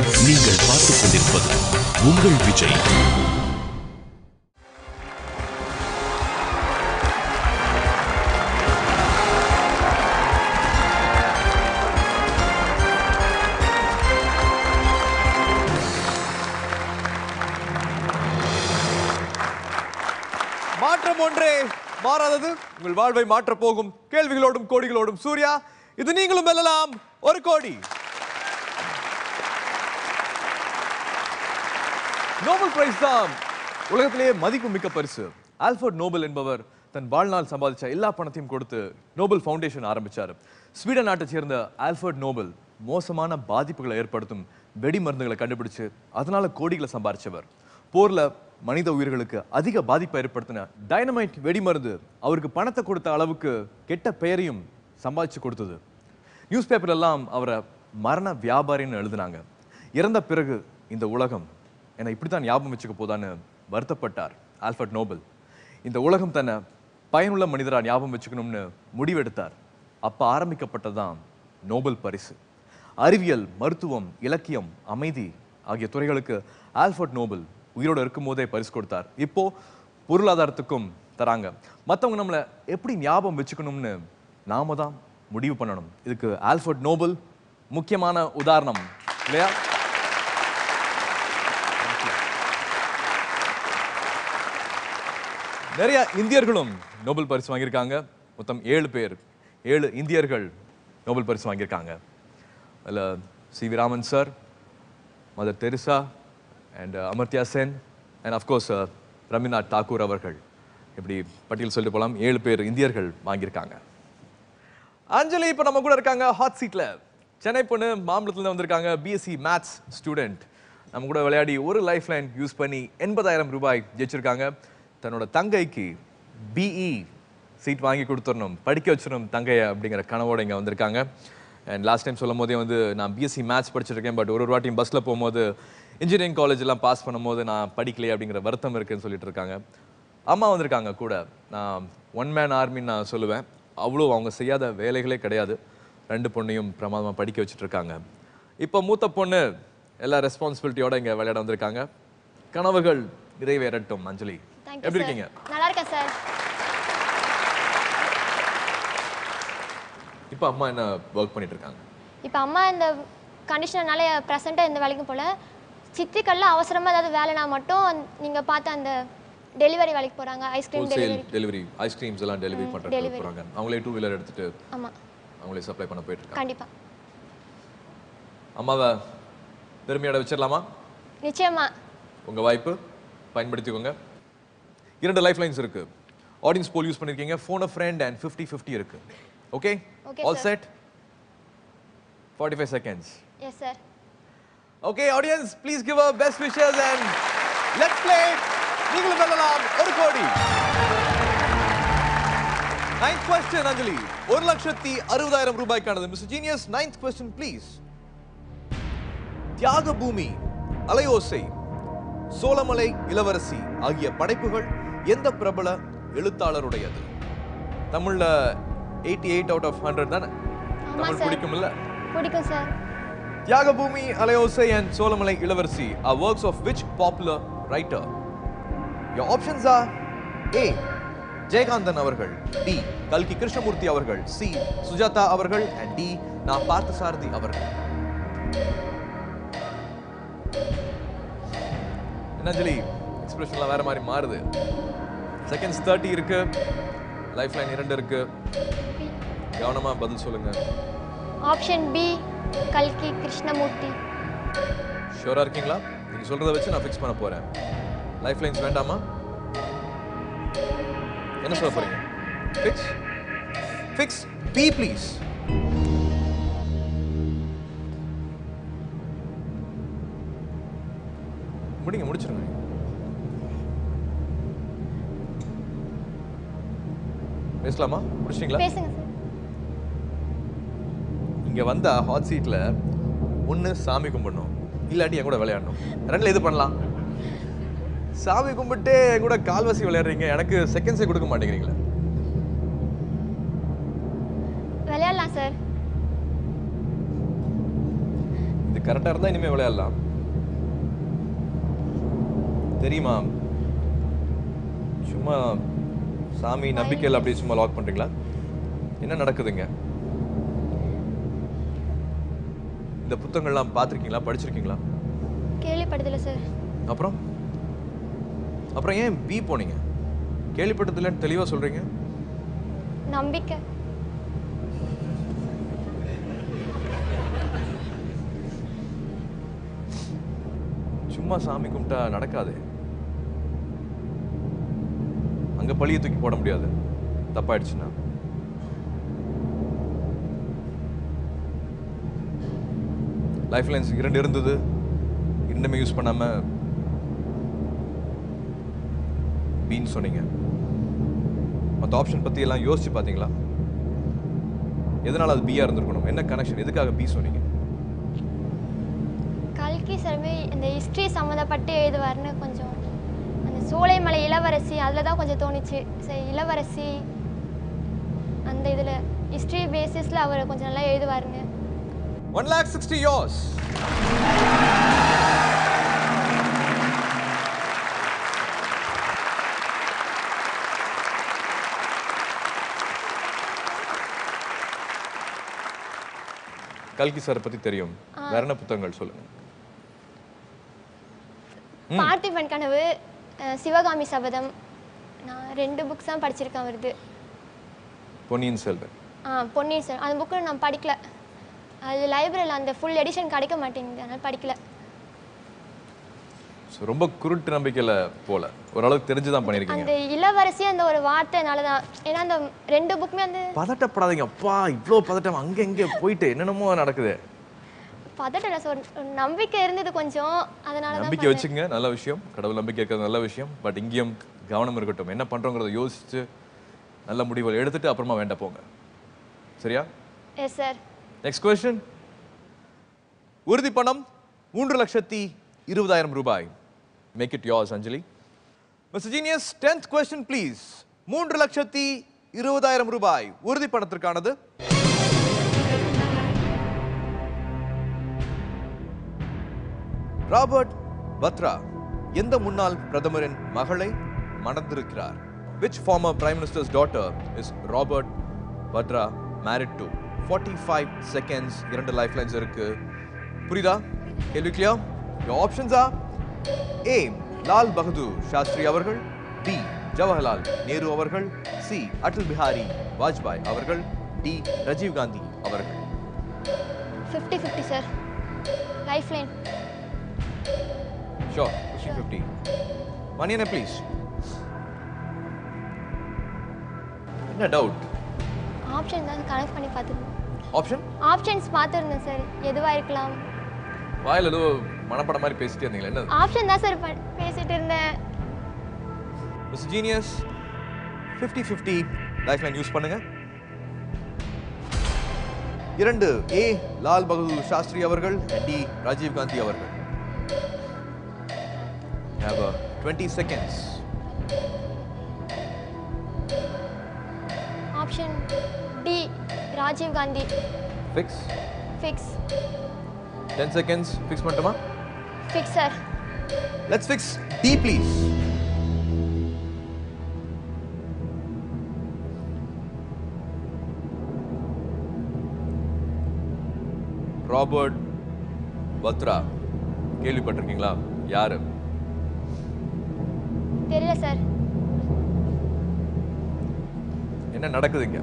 நீங்கள் பார்த்துக் கொண்டிருப்பது உங்கள் விஜய் மாற்றம் ஒன்றே மாறாதது உங்கள் வாழ்வை மாற்றப் போகும் கேள்விகளோடும் கோடிகளோடும் சூர்யா இது நீங்களும் வெல்லலாம் ஒரு கோடி நோபல் பிரைஸ் தான் உலகத்திலேயே மதிப்பு மிக்க பரிசு ஆல்ஃபர்ட் நோபல் என்பவர் தன் வாழ்நாள் சம்பாதிச்ச எல்லா பணத்தையும் கொடுத்து நோபல் ஃபவுண்டேஷன் ஆரம்பிச்சார் ஸ்வீடன் நாட்டை சேர்ந்த ஆல்ஃபர்ட் நோபல் மோசமான பாதிப்புகளை ஏற்படுத்தும் வெடி மருந்துகளை கண்டுபிடிச்சு அதனால கோடிகளை சம்பாரிச்சவர் போர்ல மனித உயிர்களுக்கு அதிக பாதிப்பை ஏற்படுத்தின டைனமைட் வெடிமருந்து அவருக்கு பணத்தை கொடுத்த அளவுக்கு கெட்ட பெயரையும் சம்பாதிச்சு கொடுத்தது நியூஸ் பேப்பர் எல்லாம் அவரை மரண வியாபாரின்னு எழுதினாங்க இறந்த பிறகு இந்த உலகம் என்னை இப்படித்தான் ஞாபகம் வச்சுக்க போதான்னு வருத்தப்பட்டார் ஆல்ஃபர்ட் நோபல் இந்த உலகம் தன்னை பயனுள்ள மனிதரா ஞாபகம் வச்சுக்கணும்னு முடிவெடுத்தார் அப்ப ஆரம்பிக்கப்பட்டதுதான் நோபல் பரிசு அறிவியல் மருத்துவம் இலக்கியம் அமைதி ஆகிய துறைகளுக்கு ஆல்ஃபர்ட் நோபல் உயிரோடு இருக்கும்போதே பரிசு கொடுத்தார் இப்போ பொருளாதாரத்துக்கும் தராங்க மத்தவங்க நம்மளை எப்படி ஞாபகம் வச்சுக்கணும்னு நாம தான் முடிவு பண்ணணும் இதுக்கு ஆல்ஃபர்ட் நோபல் முக்கியமான உதாரணம் இல்லையா நிறைய இந்தியர்களும் நோபல் பரிசு வாங்கியிருக்காங்க மொத்தம் ஏழு பேர் ஏழு இந்தியர்கள் நோபல் பரிசு வாங்கியிருக்காங்க அதில் C V Raman sir Mother Teresa and Amartya Sen and of course Rabindranath Tagore அவர்கள் இப்படி பட்டியல் சொல்லிட்டு போகலாம் ஏழு பேர் இந்தியர்கள் வாங்கியிருக்காங்க அஞ்சலி இப்போ நம்ம கூட இருக்காங்க ஹாட் சீட்ல சென்னை பொண்ணு மாம்பலத்துலேருந்து வந்திருக்காங்க பிஎஸ்சி மேத்ஸ் ஸ்டூடெண்ட் நம்ம கூட விளையாடி ஒரு லைஃப் லைன் யூஸ் பண்ணி எண்பதாயிரம் ரூபாய் ஜெயிச்சிருக்காங்க தன்னோட தங்கைக்கு பிஇ சீட் வாங்கி கொடுத்துடணும் படிக்க வச்சிடணும் தங்கையை அப்படிங்கிற கனவோட இங்கே வந்திருக்காங்க அண்ட் லாஸ்ட் டைம் சொல்லும் போதே வந்து நான் பிஎஸ்சி மேத்ஸ் படிச்சிருக்கேன் பட் ஒரு ஒரு வாட்டியும் பஸ்ஸில் போகும்போது இன்ஜினியரிங் காலேஜ் எல்லாம் பாஸ் பண்ணும்போது நான் படிக்கலையே அப்படிங்கிற வருத்தம் இருக்குன்னு சொல்லிட்டு இருக்காங்க அம்மா வந்திருக்காங்க கூட நான் ஒன் மேன் ஆர்மின்னு நான் சொல்லுவேன் அவ்வளோ அவங்க செய்யாத வேலைகளே கிடையாது ரெண்டு பொண்ணையும் பிரமாதமாக படிக்க வச்சுட்டு இருக்காங்க இப்போ மூத்த பொண்ணு எல்லா ரெஸ்பான்சிபிலிட்டியோட இங்கே விளையாட வந்திருக்காங்க கனவுகள் நிறைவேறட்டும் அஞ்சலி Thank you, எப்படி sir. இருக்கீங்க நல்லா இருக்கேன் சார் இப்போ அம்மா என்ன ஒர்க் பண்ணிட்டு இருக்காங்க இப்போ அம்மா இந்த கண்டிஷனால ப்ரெசெண்ட்டாக எந்த வேலைக்கும் போகல சித்திக்கல்ல அவசரமாக ஏதாவது வேலைனா மட்டும் நீங்கள் பார்த்த அந்த டெலிவரி வேலைக்கு போகிறாங்க ice cream wholesale delivery delivery ice creams எல்லாம் டெலிவரி பண்ணுறதுக்கு delivery. போகிறாங்க அவங்களே டூ வீலர் எடுத்துட்டு ஆமாம் அவங்களே சப்ளை பண்ண போயிட்டு இருக்காங்க கண்டிப்பாக அம்மாவை பெருமையோட வச்சிடலாமா நிச்சயமா உங்க வாய்ப்பு பயன்படுத்திக்கோங்க இரண்டு லைஃப் லைன்ஸ் இருக்கு ஆடியன்ஸ் போல் யூஸ் பண்ணிருக்கீங்க phone a friend and fifty fifty இருக்கு okay Okay, all sir. Set forty five seconds yes sir okay audience please give a best wishes and let's play நீங்களும் வெல்லலாம் ஒரு கோடி ninth question அஞ்சலி ஒரு லட்சத்தி அறுபதாயிரம் ரூபாய்க்கானது mister genius ninth question please Thyaga Bhoomi அலையோசை சோளமலை இளவரசி ஆகிய படைப்புகள் எந்த பிரபல எழுத்தாளருடையது தமிழ்ல eighty eight out of hundred தானே தமிழ் sir. பிடிக்கும்ல பிடிக்கும் sir Thyagabhoomi Alaiyosai and Solaimalai Ilavarasi are works of which popular writer? Your options are A. Jayakanthan அவர்கள் டி கல்கி கிருஷ்ணமூர்த்தி அவர்கள் சி சுஜாதா அவர்கள் and டி நான் பார்த்தசாரதி அவர்கள் என்ன அஞ்சலி எக்ஸ்பிரஷன்லாம் வேற மாதிரி மாறுது செகண்ட்ஸ் தேர்ட்டி இருக்கு லைஃப் லைன் இரண்டு இருக்கு கவனமா பதில் சொல்லுங்க ஆப்ஷன் பி கல்கி கிருஷ்ணமூர்த்தி ஷூரா இருக்கீங்களா நீங்க சொல்றத வச்சு நான் ஃபிக்ஸ் பண்ண போறேன் லைஃப் லைன்ஸ் வேண்டாமா என்ன சொல்ல போறீங்க ஃபிக்ஸ் ஃபிக்ஸ் பி ப்ளீஸ் முடிங்க முடிச்சிருங்க பேசலாமா முடிச்சிட்டீங்களா பேசுங்க சார் இங்க வந்தா ஹாட் சீட்ல ஒண்ணு சாமி கும்பிடணும் இல்லாட்டி என் கூட விளையாடணும் ரெண்டுல எது பண்ணலாம் சாமி கும்பிட்டு என் கூட கால்வாசி விளையாடுறீங்க எனக்கு செகண்ட்ஸே கொடுக்க மாட்டேங்கிறீங்களே விளையாடலாம் சார் இது கரெக்டாக இருந்தால் இனிமேல் விளையாடலாம் தெரியுமா சும்மா சாமி நம்பிக்கையில் அப்படியே சும்மா லாக் பண்ணுறீங்களா என்ன நடக்குதுங்க இந்த புத்தகங்கள்லாம் பார்த்துருக்கீங்களா படிச்சிருக்கீங்களா கேள்விப்பட்டதில்ல சார் அப்புறம் அப்புறம் ஏன் பி போனீங்க கேள்விப்பட்டதில்லைன்னு தெளிவாக சொல்கிறீங்க நம்பிக்கை சும்மா சாமி கும்பிட்டா நடக்காது அங்க பழிய தூக்கி போட முடியாது தப்பாயிடுச்சுன்னா லைஃப் லைன்ஸ் இரண்டு இருந்தது இன்னுமே யூஸ் பண்ணாம பீன் சொன்னீங்க மற்ற ஆப்ஷன் பத்தி எல்லாம் யோசிச்சு பார்த்தீங்களா எதனால அது பியா இருந்திருக்கணும் என்ன கனெக்ஷன் எதுக்காக பி சொன்னீங்க கல்கி சாருமே இந்த ஹிஸ்ட்ரி சம்மந்தப்பட்டு எழுதுவார்னு கொஞ்சம் அந்த சோலைமலை இளவரசி அதில் தான் கொஞ்சம் தோணுச்சு சரி இளவரசி அந்த இதில் ஹிஸ்ட்ரி பேசிஸில் அவர் கொஞ்சம் நல்லா எழுதுவாருங்க ஒன் லேக் சிக்ஸ்டி யோர்ஸ் கல்கி சார் பத்தி தெரியும் வேற என்ன புத்தகங்கள் சொல்லுங்க பார்த்திபன் கனவு அஹ், சிவகாமி சபதம் நான் ரெண்டு புக்ஸ் தான் படிச்சிருக்கேன் அவருது பொன்னியின் செல்வன் ஆ பொன்னியின் செல்வன் அந்த புக்கு நான் படிக்கல அது லைப்ரரியில் அந்த ஃபுல் எடிஷன் கிடைக்க மாட்டேங்குது அதனால் படிக்கல So, ரொம்ப குருட்டு நம்பிக்கையில போல ஓரளவுக்கு தெரிஞ்சுதான் பண்ணிருக்கீங்க அந்த இளவரசி அந்த ஒரு வார்த்தைனால தான் ஏன்னா அந்த ரெண்டு புக்குமே வந்து பதட்டப்படாதீங்க அப்பா இவ்வளோ பதட்டம் அங்க இங்க போயிட்டு என்னென்னமோ நடக்குது பதட்டல சார் ஒரு நம்பிக்கை இருந்தது கொஞ்சம் அதனால தான் நம்பிக்கை வச்சுங்க நல்ல விஷயம் கடவுள் நம்பிக்கை இருக்கிறது நல்ல விஷயம் பட் இங்கேயும் கவனம் இருக்கட்டும் என்ன பண்றோங்கிறத யோசிச்சு நல்ல முடிவுகள் எடுத்துட்டு அப்புறமா வேண்ட போங்க சரியா எஸ் சார் நெக்ஸ்ட் கொஸ்டின் உறுதி பணம் மூன்று லட்சத்தி இருபதாயிரம் ரூபாய் make it yours Anjali mister genius tenth question please மூன்று லட்சத்தி இருபதாயிரம் ரூபாய் உறுதி பணத்திற்கானது ராபர்ட் பத்ரா எந்த முன்னாள் பிரதமரின் மகளை மணந்திருக்கிறார் which former prime minister's daughter is Robert Vadra married to 45 seconds இரண்டு லைஃப் லைன்ஸ் இருக்கு புரியுதா கேள்வி clear your options are A Lal Bahadur Shastri அவர்கள் B ஜவஹர்லால் நேரு அவர்கள் C அடல் பிஹாரி வாஜ்பாய் அவர்கள் D ராஜீவ் காந்தி அவர்கள் fifty fifty sir life line sure 50 50 மணியன ப்ளீஸ் என்ன டவுட் ஆப்ஷன் தான் கனெக்ட் பண்ணி பார்த்துருந்தேன் ஆப்ஷன் ஆப்ஷன்ஸ் பார்த்துருந்தேன் சார் எதுவாக இருக்கலாம் வாயில ஏதோ மனப்பட மாதிரி பேசிட்டே இருந்தீங்களா என்ன ஆப்ஷன் தான் சார் ப- பேசிட்டு இருந்தேன் miss genius 50 50 life line use பண்ணுங்க இரண்டு ஏ லால் பகதூர் சாஸ்திரி அவர்கள் டி ராஜீவ் காந்தி அவர்கள் have a 20 seconds option D Rajiv Gandhi fix fix 10 seconds fix பண்ணட்டுமா fix sir let's fix D please Robert Vadra கேள்விப்பட்டிருக்கீங்களா யாரு தெரியல சார் என்ன நடக்குதுங்க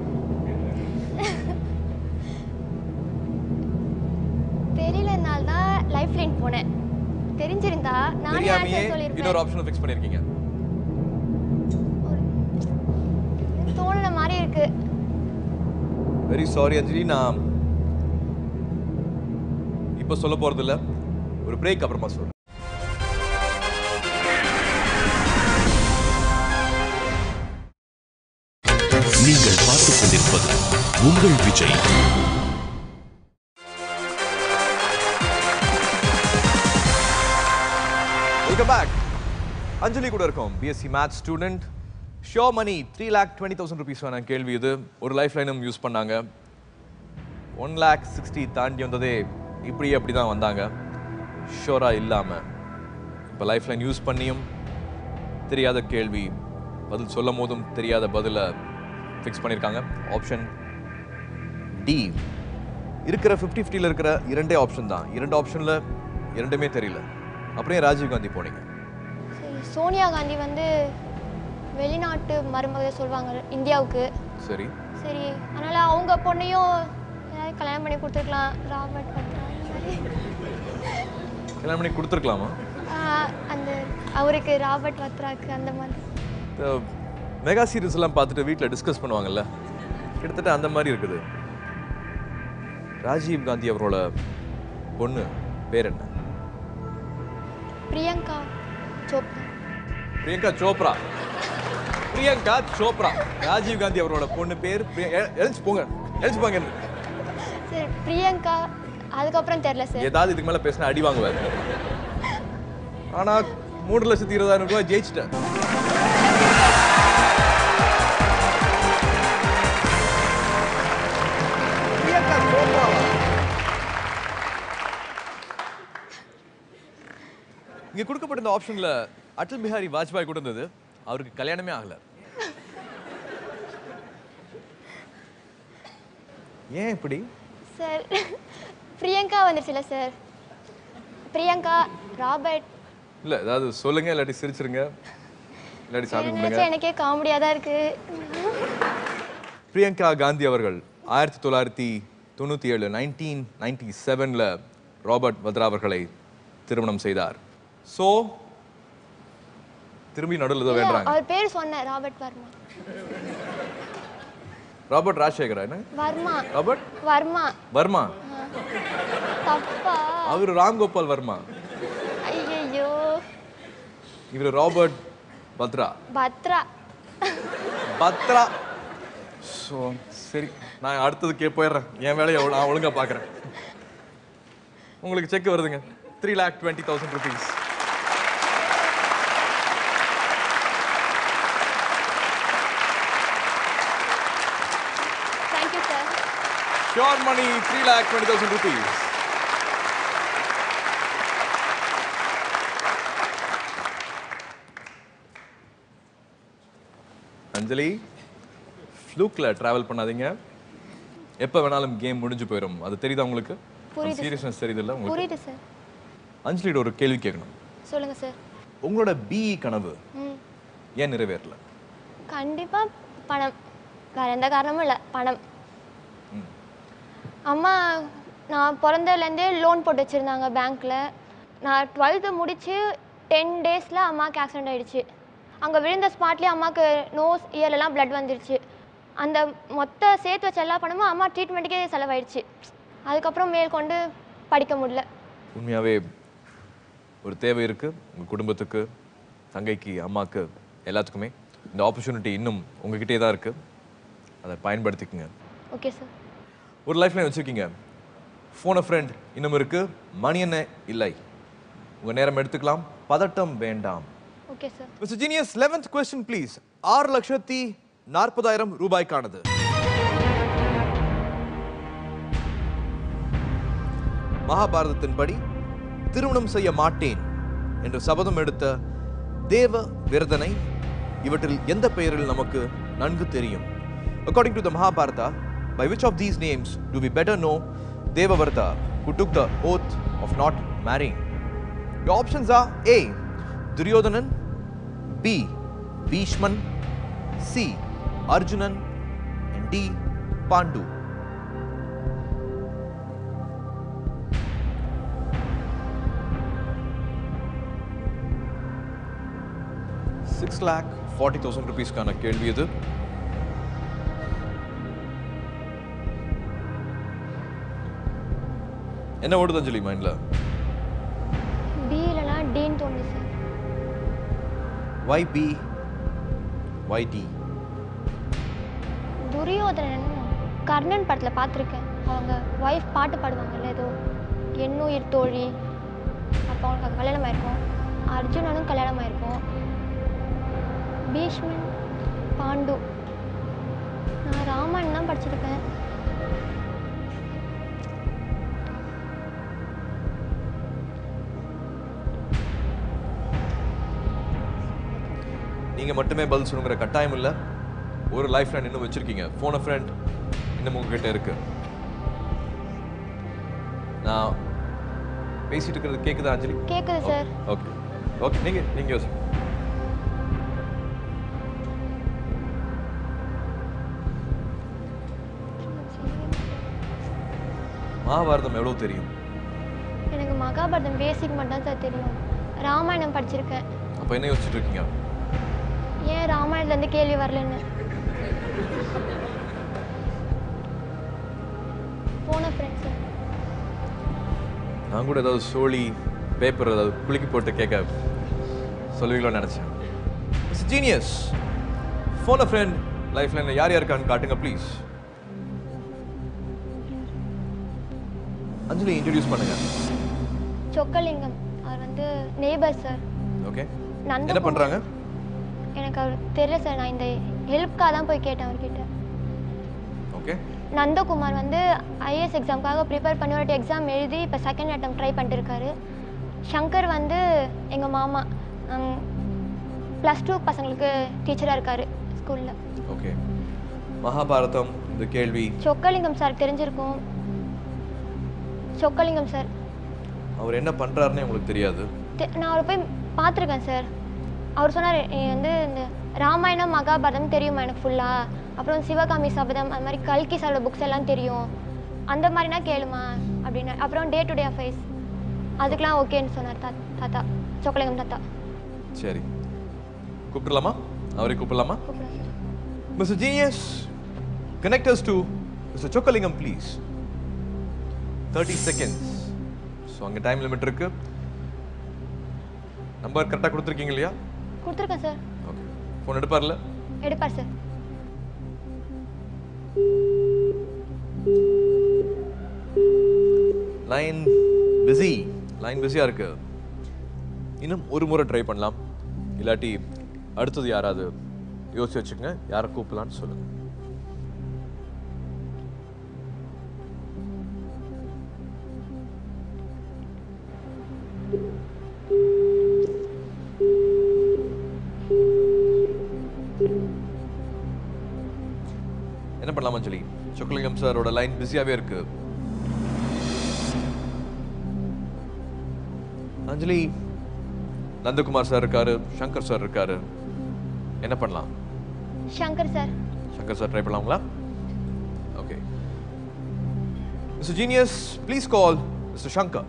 தெரியலனால தான் லைஃப் லைன் போனேன் தெரிஞ்சிருந்தா நானே தெரியாமையே ஆன்சர் இன்னொரு சொல்லியிருப்பேன் ஆப்ஷன் ஃபிக்ஸ் பண்ணிருக்கீங்க ஒரு தோணுன மாதிரி இருக்கு வெரி சாரி அஞ்சலி நான் இப்போ சொல்ல போறது இல்ல ஒரு பிரேக் அப்புறமா சொல்றேன் நீங்கள் பார்த்துக் கொண்டிருப்பது உங்கள் விஜய் வெல்கம் பேக் அஞ்சலி கூட இருக்கோம் BSc maths student show money three lakh twenty thousand rupees வேணா கேள்வி இது ஒரு லைஃப் லைனும் யூஸ் பண்ணாங்க ஒன் லேக் சிக்ஸ்டி தாண்டி வந்ததே இப்படி அப்படி தான் வந்தாங்க ஷோராக இல்லாமல் இப்போ லைஃப் லைன் யூஸ் பண்ணியும் தெரியாத கேள்வி பதில் சொல்லும் போதும் தெரியாத பதிலை ஃபிக்ஸ் பண்ணியிருக்காங்க ஆப்ஷன் டி இருக்கிற ஃபிஃப்டி ஃபிஃப்டியில் இருக்கிற இரண்டே ஆப்ஷன் தான் இரண்டு ஆப்ஷனில் இரண்டுமே தெரியல அப்படியே ராஜீவ் காந்தி போனீங்க சரி சோனியா காந்தி வந்து வெளிநாட்டு மருமகள் சொல்லுவாங்க இந்தியாவுக்கு சரி சரி அதனால் அவங்க பொண்ணையும் ஏதாவது கல்யாணம் பண்ணி கொடுத்துருக்கலாம் ராபர்ட் பத்ரா சரி. கல்யாணம் பண்ணி கொடுத்துருக்கலாமா ஆஹ் அந்த அவருக்கு ராபர்ட் வத்ராக்கு அந்த மாதிரி இந்த மெகா சீரிஸ் எல்லாம் பார்த்துட்டு வீட்டில் டிஸ்கஸ் பண்ணுவாங்கல்ல கிட்டத்தட்ட அந்த மாதிரி இருக்குது ராஜீவ் காந்தி அவரோட பொண்ணு பேர் என்ன பிரியங்கா சோப்ரா பிரியங்கா சோப்ரா பிரியங்கா சோப்ரா ராஜீவ் காந்தி அவரோட பொண்ணு பேர் பிரிய- எ- எழுந்துச்சு போங்க எழுந்துச்சு போங்க சரி பிரியங்கா அதுக்கப்புறம் தெரில சார் ஏதாவது இதுக்கு மேல பேசினா அடி வாங்குவார் ஆனா மூணு லட்சத்தி இருபதாயிரம் ரூபாய் ஜெயிச்சிட்டேன் பிரியங்கா சோப்ரா இங்க கொடுக்கப்பட்ட இந்த ஆப்ஷன்ல அடல் பிஹாரி வாஜ்பாய் கூட இருந்தது அவருக்கு கல்யாணமே ஆகல ஏன் இப்படி சார் பிரியங்கா வந்துருச்சுல சார் பிரியங்கா ராபர்ட் இல்ல ஏதாவது சொல்லுங்க இல்லாட்டி சிரிச்சிருங்க இல்லாட்டி சாமி கும்பிடுங்க நினைச்சா எனக்கே காமெடியாக தான் இருக்கு பிரியங்கா காந்தி அவர்கள் ஆயிரத்தி தொள்ளாயிரத்தி தொண்ணூற்றி ஏழு நைன்டீன் நைன்டி செவனில் ராபர்ட் வத்ரா அவர்களை திருமணம் செய்தார் ஸோ திரும்பி நடுவில் தான் வேண்டுறாங்க அவர் பேர் சொன்னேன் ராபர்ட் வர்மா ராபர்ட் ராஜசேகரா என்ன வர்மா ராபர்ட் வர்மா வர்மா தப்பா அவர் ராம்கோபால் வர்மா ஐயையோ இவர் ராபர்ட் பத்ரா பத்ரா பத்ரா ஸோ சரி நான் அடுத்தது கே போயிடுறேன் என் வேலையை ஒழு- நான் ஒழுங்கா பார்க்குறேன் உங்களுக்கு செக் வருதுங்க three lakh twenty thousand rupees thank you sir sure money three lakh twenty thousand rupees Anjali ஃப்ளூக்கில் ட்ராவல் பண்ணாதீங்க எப்போ வேணாலும் கேம் முடிஞ்சு போயிடும் அது தெரியுதா உங்களுக்கு புரியுது சீரியஸ்னஸ் தெரியுதுல்ல உங்களுக்கு புரியுது சார் அஞ்சலியோட ஒரு கேள்வி கேட்கணும் சொல்லுங்க சார் உங்களோட பிஇ கனவு ம் ஏன் நிறைவேறல கண்டிப்பாக பணம் வேற எந்த காரணமும் இல்லை பணம் ம். அம்மா நான் பிறந்ததுலேருந்தே லோன் போட்டு வச்சுருந்தாங்க பேங்க்கில் நான் டுவெல்த்து முடித்து டென் டேஸில் அம்மாவுக்கு ஆக்சிடென்ட் ஆயிடுச்சு அங்கே விழுந்த ஸ்பாட்லேயே அம்மாவுக்கு நோஸ் இயர்லலாம் blood வந்துருச்சு அந்த மொத்த சேர்த்து வச்ச எல்லா பணமும் அம்மா ட்ரீட்மெண்ட்டுக்கே செலவாயிடுச்சு அதுக்கப்புறம் மேற்கொண்டு படிக்க முடியல உண்மையாகவே ஒரு தேவை இருக்கு உங்கள் குடும்பத்துக்கு தங்கைக்கு அம்மாக்கு எல்லாத்துக்குமே இந்த ஆப்பர்ச்சுனிட்டி இன்னும் உங்ககிட்டே தான் இருக்கு அதை பயன்படுத்திக்கங்க ஓகே சார் ஒரு லைஃப் லைன் வச்சுருக்கீங்க ஃபோன் ஃப்ரெண்ட் இன்னும் இருக்கு மணி என்ன இல்லை உங்கள் நேரம் எடுத்துக்கலாம் பதட்டம் வேண்டாம் okay sir mister genius eleventh question please ஆறு லட்சத்தி நாற்பதாயிரம் ரூபாய்க்கானது மகாபாரதத்தின்படி திருமணம் செய்ய மாட்டேன் என்று சபதம் எடுத்த தேவ விரதனை இவற்றில் எந்த பெயரில் நமக்கு நன்கு தெரியும் according to the Mahabharata by which of these names do we better know Devavrata who took the oath of not marrying Your options are A. Duryodhanan, B. Bhishman, C. Arjunan, and D. Pandu. Six lakh forty thousand ருபீஸ்க்கான கேள்வி இது என்ன ஓடுது அஞ்சலி மைண்ட்ல B இல்லைனா டின்னு தோணுது sir why B why D Duryodhanan Karnan படத்தில் பார்த்துருக்கேன் அவங்க ஒய்ஃப் பாட்டு பாடுவாங்கல்ல ஏதோ எண்ணுயிர் தோழி அப்போ அவங்களுக்கு கல்யாணம் ஆயிருக்கும் அர்ஜுனனும் கல்யாணம் ஆயிருக்கும் பீஷ்மன் பாண்டு நான் ராமாயணம் தான் படிச்சிருக்கேன் நீங்கள் மட்டுமே பதில் சொல்லுங்கிற கட்டாயம் இல்லை ஒரு லைஃப் லைன் இன்னும் வச்சுருக்கீங்க ஃபோன் ஃப்ரெண்ட் இன்னும் உங்ககிட்ட இருக்கு நான் பேசிட்டு இருக்கிறது கேட்குதா அஞ்சலி கேட்குது சார் ஓகே ஓகே நீங்கள் நீங்கள் யோசி மகாபாரதம் எவ்வளோ தெரியும் எனக்கு மகாபாரதம் பேசிக் மட்டும் தான் சார் தெரியும் ராமாயணம் படிச்சிருக்கேன் அப்போ என்ன யோசிச்சுட்டு இருக்கீங்க ஏன் ராமாயணத்துலேருந்து கேள்வி வரலன்னு போன ஃப்ரெண்ட்ஸ் நான் கூட ஏதாவது சோழி பேப்பர் ஏதாவது குலுக்கி போட்டு கேட்க சொல்லுவீங்களோன்னு நினச்சேன் இட்ஸ் ஜீனியஸ் ஃபோன் ஃப்ரெண்ட் லைஃப்ல என்ன யார் யாருக்கான்னு காட்டுங்க ப்ளீஸ் அஞ்சலி இன்ட்ரடியூஸ் பண்ணுங்க சொக்கலிங்கம் அவர் வந்து நெய்பர் சார் ஓகே நந்தகுமார். என்ன பண்றாங்க எனக்கு அவர் தெரியல சார் நான் இந்த ஹெல்ப்காக தான் போய் கேட்டேன் அவர்கிட்ட ஓகே நந்தகுமார் வந்து ஐஏஎஸ் எக்ஸாமுக்காக ப்ரிப்பேர் பண்ணி ஒரு எக்ஸாம் எழுதி இப்போ செகண்ட் அட்டம் ட்ரை பண்ணிட்டு இருக்காரு சங்கர் வந்து எங்கள் மாமா ப்ளஸ் டூ பசங்களுக்கு டீச்சராக இருக்கார் ஸ்கூலில் ஓகே மகாபாரதம் இந்த கேள்வி சொக்கலிங்கம் சார் தெரிஞ்சிருக்கும் சொக்கலிங்கம் சார் அவர் என்ன பண்றாருன்னு உங்களுக்கு தெரியாது தெ- நான் அவரை போய் பார்த்துருக்கேன் சார் அவர் சொன்னார் நீ வந்து இந்த ராமாயணம் மகாபாரதம் தெரியுமா எனக்கு ஃபுல்லாக அப்புறம் சிவகாமி சபதம் அது மாதிரி கல்கி சாரோட புக்ஸ் எல்லாம் தெரியும் அந்த மாதிரினா கேளுமா அப்படின்னு அப்புறம் டே டு டே அஃபைர்ஸ் அதுக்கெலாம் ஓகேன்னு சொன்னார் தா தாத்தா சொக்கலிங்கம் தாத்தா சரி கூப்பிடலாமா அவரை கூப்பிடலாமா கூப்பிடுறேன் sir Mr. Genius, connect us to Mr. Chokalingam, please. 30 seconds. So அங்கே டைம் லிமிட் இருக்கு நம்பர் கரெக்டாக கொடுத்துருக்கீங்க இல்லையா கொடுத்துருக்கேன் சார் ஓகே ஃபோன் எடுப்பார்ல எடுப்பார் சார் லைன் பிஸி லைன் பிஸியாக இருக்கு இன்னும் ஒரு முறை ட்ரை பண்ணலாம் இல்லாட்டி அடுத்தது யாராவது யோசிச்சு வச்சுக்கோங்க யாரை கூப்பிடலான்னு சொல்லுங்க என்ன பண்ணலாம் அஞ்சலி சொக்கலிங்கம் சாரோட லைன் பிஸியாவே இருக்கு அஞ்சலி நந்தகுமார் சார் இருக்காரு சங்கர் சார் இருக்காரு என்ன பண்ணலாம் Shankar sir Shankar sir try பண்ணலாங்களா okay mister genius please call mister Shankar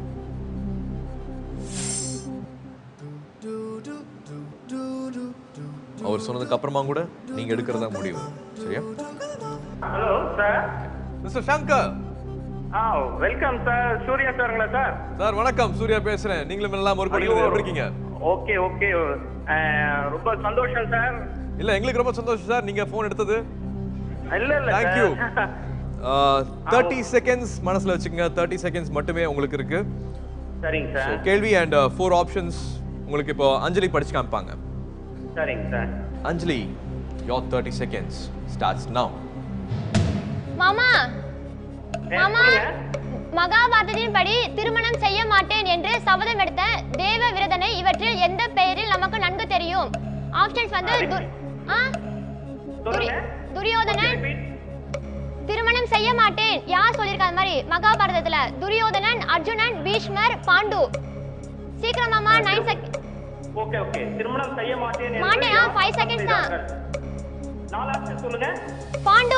அவர் சொன்னதுக்கு அப்புறமா கூட நீங்க எடுக்கிறதா முடிவு சரியா hello sir mister Shankar ah welcome sir Surya சாருங்களா சார் சார் வணக்கம் சூர்யா பேசுறேன் நீங்களும் எல்லாம் ஒரு கோடி எப்படி இருக்கீங்க ஓகே ஓகே ரொம்ப சந்தோஷம் சார் இல்ல எங்களுக்கு ரொம்ப சந்தோஷம் சார் நீங்க போன் எடுத்தது இல்ல இல்ல Thank you. தேர்ட்டி செகண்ட்ஸ் மனசுல வச்சுக்கோங்க தேர்ட்டி செகண்ட்ஸ் மட்டுமே உங்களுக்கு இருக்கு சரிங்க So, சார் கேள்வி அண்ட் ஃபோர் ஆப்ஷன்ஸ் உங்களுக்கு இப்போ அஞ்சலி படிச்சு காமிப்பாங்க சரிங்க sir Anjali your thirty seconds starts now மாமா ஏ, மாமா சொல்லுங்க. மகாபாரதத்தின் படி திருமணம் செய்ய மாட்டேன் என்று சபதம் எடுத்த தேவ விரதனை இவற்றில் எந்த பெயரில் நமக்கு நன்கு தெரியும் ஆப்ஷன்ஸ் வந்து துர்- ஆ? துரி- சொல்லுங்க துரியோதனன் Repeat. திருமணம் செய்ய மாட்டேன் யார் சொல்லிருக்கா அது மாதிரி மகாபாரதத்துல துரியோதனன் அர்ஜுனன் பீஷ்மர் பாண்டு சீக்கிரம் மாமா நைன் செகண்ட் ஓகே ஓகே திருமணம் செய்ய மாட்டேன் என்று மாட்டேன், ஆ, யார் five seconds தான். சொல்லியிருக்கார்கள்? நாலு option சொல்லுங்க பாண்டு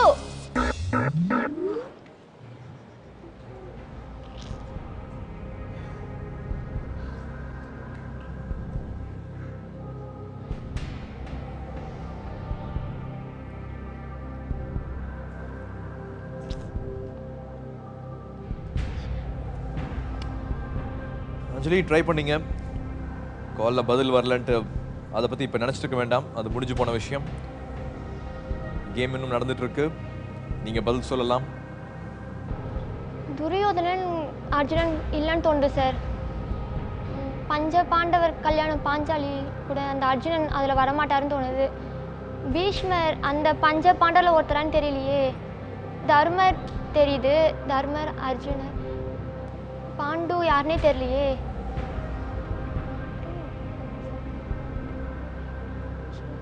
அஞ்சலி ட்ரை பண்ணீங்க காலில் பதில் வரலன்ட்டு அதை பற்றி இப்போ நினச்சிட்டு இருக்க வேண்டாம் அது முடிஞ்சு போன விஷயம் கேம் இன்னும் நடந்துட்டு இருக்கு நீங்கள் பதில் சொல்லலாம் துரியோதனன் அர்ஜுனன் இல்லைன்னு தோணுது சார் ம், பஞ்ச பாண்டவர் கல்யாணம் பாஞ்சாலி கூட அந்த அர்ஜுனன் அதில் வரமாட்டாருன்னு தோணுது பீஷ்மர் அந்த பஞ்ச பாண்டவரில் ஒருத்தரான்னு தெரியலையே தர்மர் தெரியுது தர்மர் அர்ஜுனர் பாண்டு யாருன்னே தெரியலையே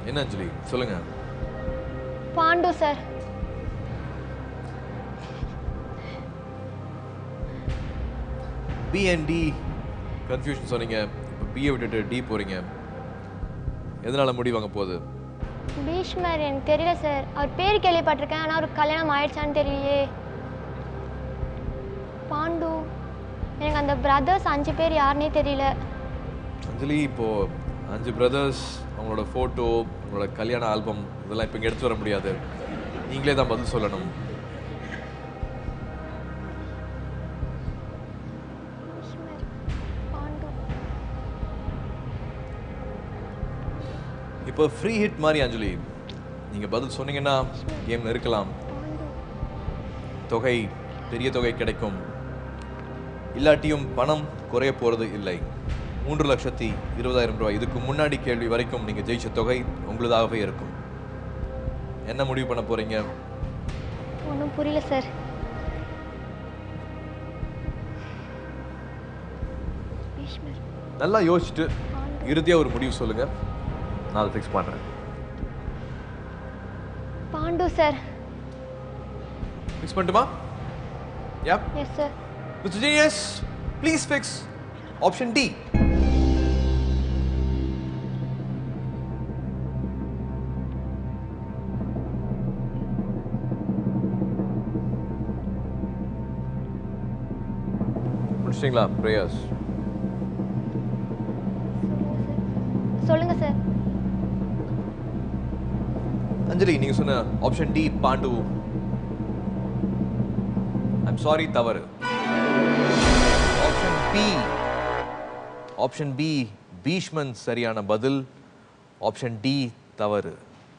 என்ன அஞ்சலி சொல்லுங்க Pandu sir B and D confusion சொன்னீங்க இப்போ பிஏ விட்டுட்டு டி போறீங்க எதனால முடி வாங்க போகுது பீஷ்மர் எனக்கு தெரியல சார் அவர் பேர் கேள்விப்பட்டிருக்கேன் ஆனால் அவருக்கு கல்யாணம் ஆயிடுச்சான்னு தெரியலையே பாண்டு எனக்கு அந்த பிரதர்ஸ் அஞ்சு பேர் யாருன்னே தெரியல அஞ்சலி இப்போ அஞ்சு பிரதர்ஸ் அவங்களோட ஃபோட்டோ அவங்களோட கல்யாண ஆல்பம் இதெல்லாம் இப்போ இங்கே எடுத்து வர முடியாது நீங்களே தான் பதில் சொல்லணும் பீஷ்மர் பாண்டு இப்போ ஃப்ரீ ஹிட் மாதிரி அஞ்சலி நீங்கள் பதில் சொன்னீங்கன்னா கேம் இருக்கலாம் பாண்டு தொகை பெரிய தொகை கிடைக்கும் இல்லாட்டியும் பணம் குறைய போகிறது இல்லை மூன்று லட்சத்தி இருபதாயிரம் ரூபாய் இதுக்கு முன்னாடி கேள்வி வரைக்கும் நீங்கள் ஜெயிச்ச தொகை உங்களுதாகவே இருக்கும் என்ன முடிவு பண்ண போறீங்க ஒன்றும் புரியல சார் பீஷ்மர் நல்லா யோசிச்சுட்டு இறுதியாக ஒரு முடிவு சொல்லுங்க நான் அதை ஃபிக்ஸ் பண்ணுறேன் பாண்டு சார் ஃபிக்ஸ் பண்ணட்டுமா yeah yes sir mister genius please fix option D முடிச்சிங்களா பிரேயர்ஸ் சொல்லுங்க சார் அஞ்சலி நீங்க சொன்ன option D Pandu I'm sorry தவறு option B option B Bhishman சரியான பதில் ஆப்ஷன் டி தவறு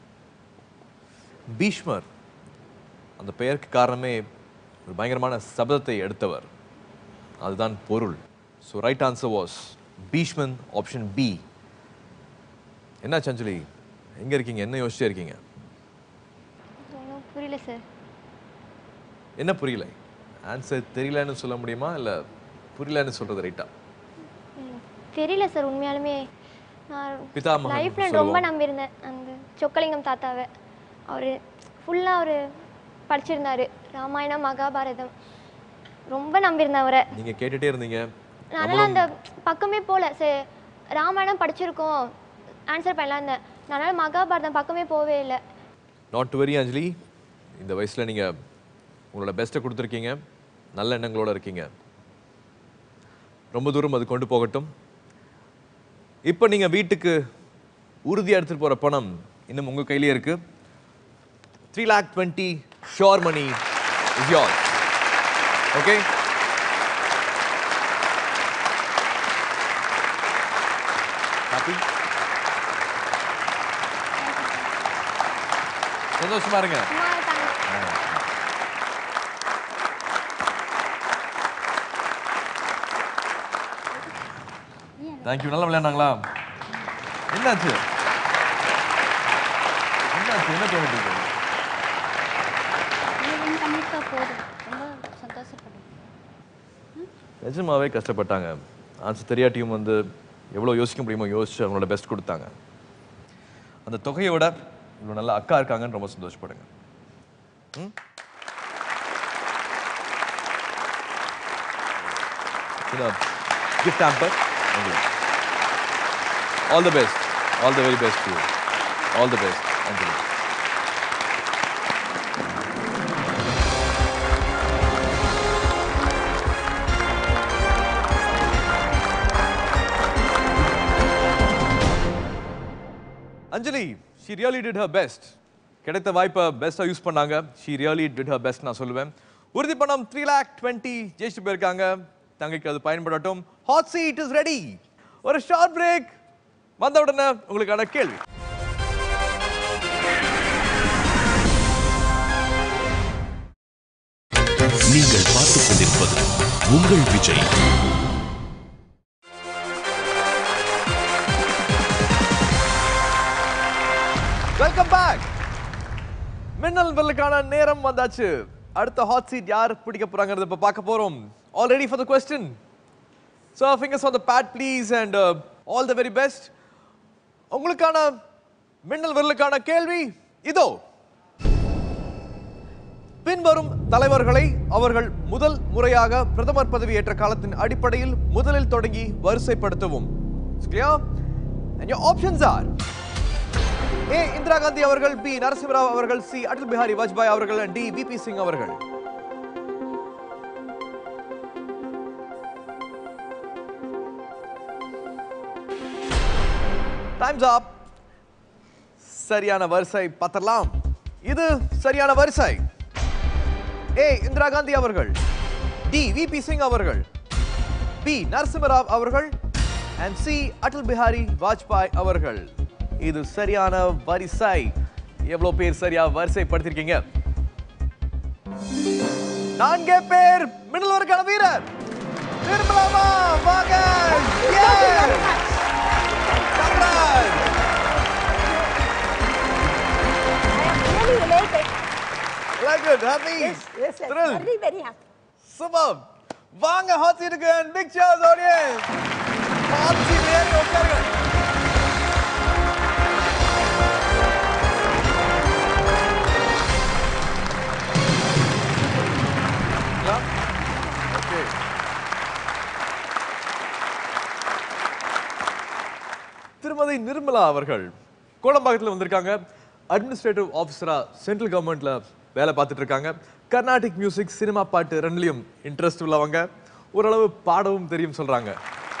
பீஷ்மர் அந்த பெயருக்கு காரணமே ஒரு பயங்கரமான சபதத்தை எடுத்தவர் அதுதான் பொருள் so right answer was Bhishman option B என்ன அஞ்சலி எங்க இருக்கீங்க என்ன யோசிச்சே இருக்கீங்க ஒன்றும் புரியல சார் என்ன புரியல ஆன்சர் தெரியலன்னு சொல்ல முடியுமா இல்லை புரியலன்னு சொல்றது ரைட்டா தெரியல சார் உண்மையாலுமே நான் பிதாமகன் லைஃப்ல ரொம்ப சொல்லுவோம். நம்பியிருந்தேன் அந்த சொக்கலிங்கம் தாத்தாவை அவர் ஃபுல்லாக அவர் படிச்சிருந்தாரு ராமாயணம் மகாபாரதம் ரொம்ப நம்பியிருந்தேன் அவரை நீங்க கேட்டுட்டே இருந்தீங்க அதனால அந்த பக்கமே போகல சரி ராமாயணம் படிச்சிருக்கோம் ஆன்சர் பண்ணலாம் இருந்தேன் அதனால மகாபாரதம் பக்கமே போகவே இல்லை நாட் வெரி அஞ்சலி இந்த வயசுல நீங்க உங்களோட பெஸ்ட்டை கொடுத்துருக்கீங்க நல்ல எண்ணங்களோட இருக்கீங்க ரொம்ப தூரம் அது கொண்டு போகட்டும் இப்போ நீங்க வீட்டுக்கு உறுதியா எடுத்துட்டு போற பணம் இன்னும் உங்க கையிலே இருக்கு three lakh twenty sure money is your okay happy சந்தோஷமா இருங்க சும்மா இருக்காங்க தேங்க்யூ நல்லா விளையாண்டாங்களா என்னாச்சு என்னாச்சு என்ன தோணிட்டு இருக்கு? வின் பண்ணிட்டா போதும் ரொம்ப சந்தோஷப்படுறேன் நிஜமாவே கஷ்டப்பட்டாங்க ஆன்சர் தெரியாட்டியும் வந்து எவ்வளோ யோசிக்க முடியுமோ யோசிச்சு அவங்களோட பெஸ்ட் கொடுத்தாங்க அந்த தொகையை விட இவ்வளோ நல்ல அக்கா இருக்காங்கன்னு ரொம்ப சந்தோஷப்படுங்க ம்? You know, gift hamper. உங்களுக்கு. All the best. All the very best to you. All the best. Anjali. Anjali she really did her best கிடைத்த வாய்ப்பை பெஸ்ட்டாக யூஸ் பண்ணாங்க she really did her best நான் சொல்லுவேன் உறுதி பணம் த்ரீ லேக் டுவெண்ட்டி ஜெயிச்சுட்டு போயிருக்காங்க தங்கைக்கு அது பயன்படட்டும் ஹாட் சீட் இஸ் ரெடி ஒரு ஷார்ட் பிரேக் வந்த உடனே உங்களுக்கான கேள்வி நீங்கள் பார்த்துக் கொண்டிருப்பது உங்கள் விஜய் வெல்கம் பேக் மின்னல் வெல்லுக்கான நேரம் வந்தாச்சு அடுத்த ஹாட் சீட் யார் பிடிக்க போறாங்கிறத இப்ப பார்க்க போறோம் all ready for the question so fingers on the pad please and all the very best உங்களுக்கான மின்னல் விரலுக்கான கேள்வி இதோ பின்வரும் தலைவர்களை அவர்கள் முதல் முறையாக பிரதமர் பதவி ஏற்ற காலத்தின் அடிப்படையில் முதலில் தொடங்கி வரிசைப்படுத்தவும் clear? And your options are ஏ இந்திரா காந்தி அவர்கள் பி நரசிம்மராவ் அவர்கள் சி அடல் பிஹாரி வாஜ்பாய் அவர்கள் டி விபி சிங் அவர்கள் டைம்ஸ் அப் சரியான வரிசை பார்த்தரலாம் இது சரியான வரிசை ஏ இந்திரா காந்தி அவர்கள் டி விபி சிங் அவர்கள் பி நரசிம்மராவ் அவர்கள் அண்ட் சி அடல் பிஹாரி வாஜ்பாய் அவர்கள் இது சரியான வரிசை எவ்வளவு பேர் சரியா வரிசைப்படுத்திருக்கீங்க நான்கே பேர் மின்னலவருக்கான வீரர் நிர்மலாமா வாங்க Yes! Congrats! really elated. Like it, happy? Yes, yes, yes. Thrilled? Very, very happy. Superb. வாங்க ஹாட் சீட்டுக்கு and big cheers audience. Hot seat ஏறி உட்காருங்க. Yeah? Okay. திருமதி நிர்மலா அவர்கள் கோடம்பாக்கத்தில் வந்திருக்காங்க அட்மினிஸ்ட்ரேட்டிவ் ஆஃபீஸரா சென்ட்ரல் கவர்மெண்ட்ல வேலை பார்த்துட்டு இருக்காங்க கர்நாடிக் மியூசிக் சினிமா பாட்டு ரெண்டுலையும் இன்ட்ரெஸ்ட் உள்ளவங்க ஓரளவு பாடவும் தெரியும் சொல்றாங்க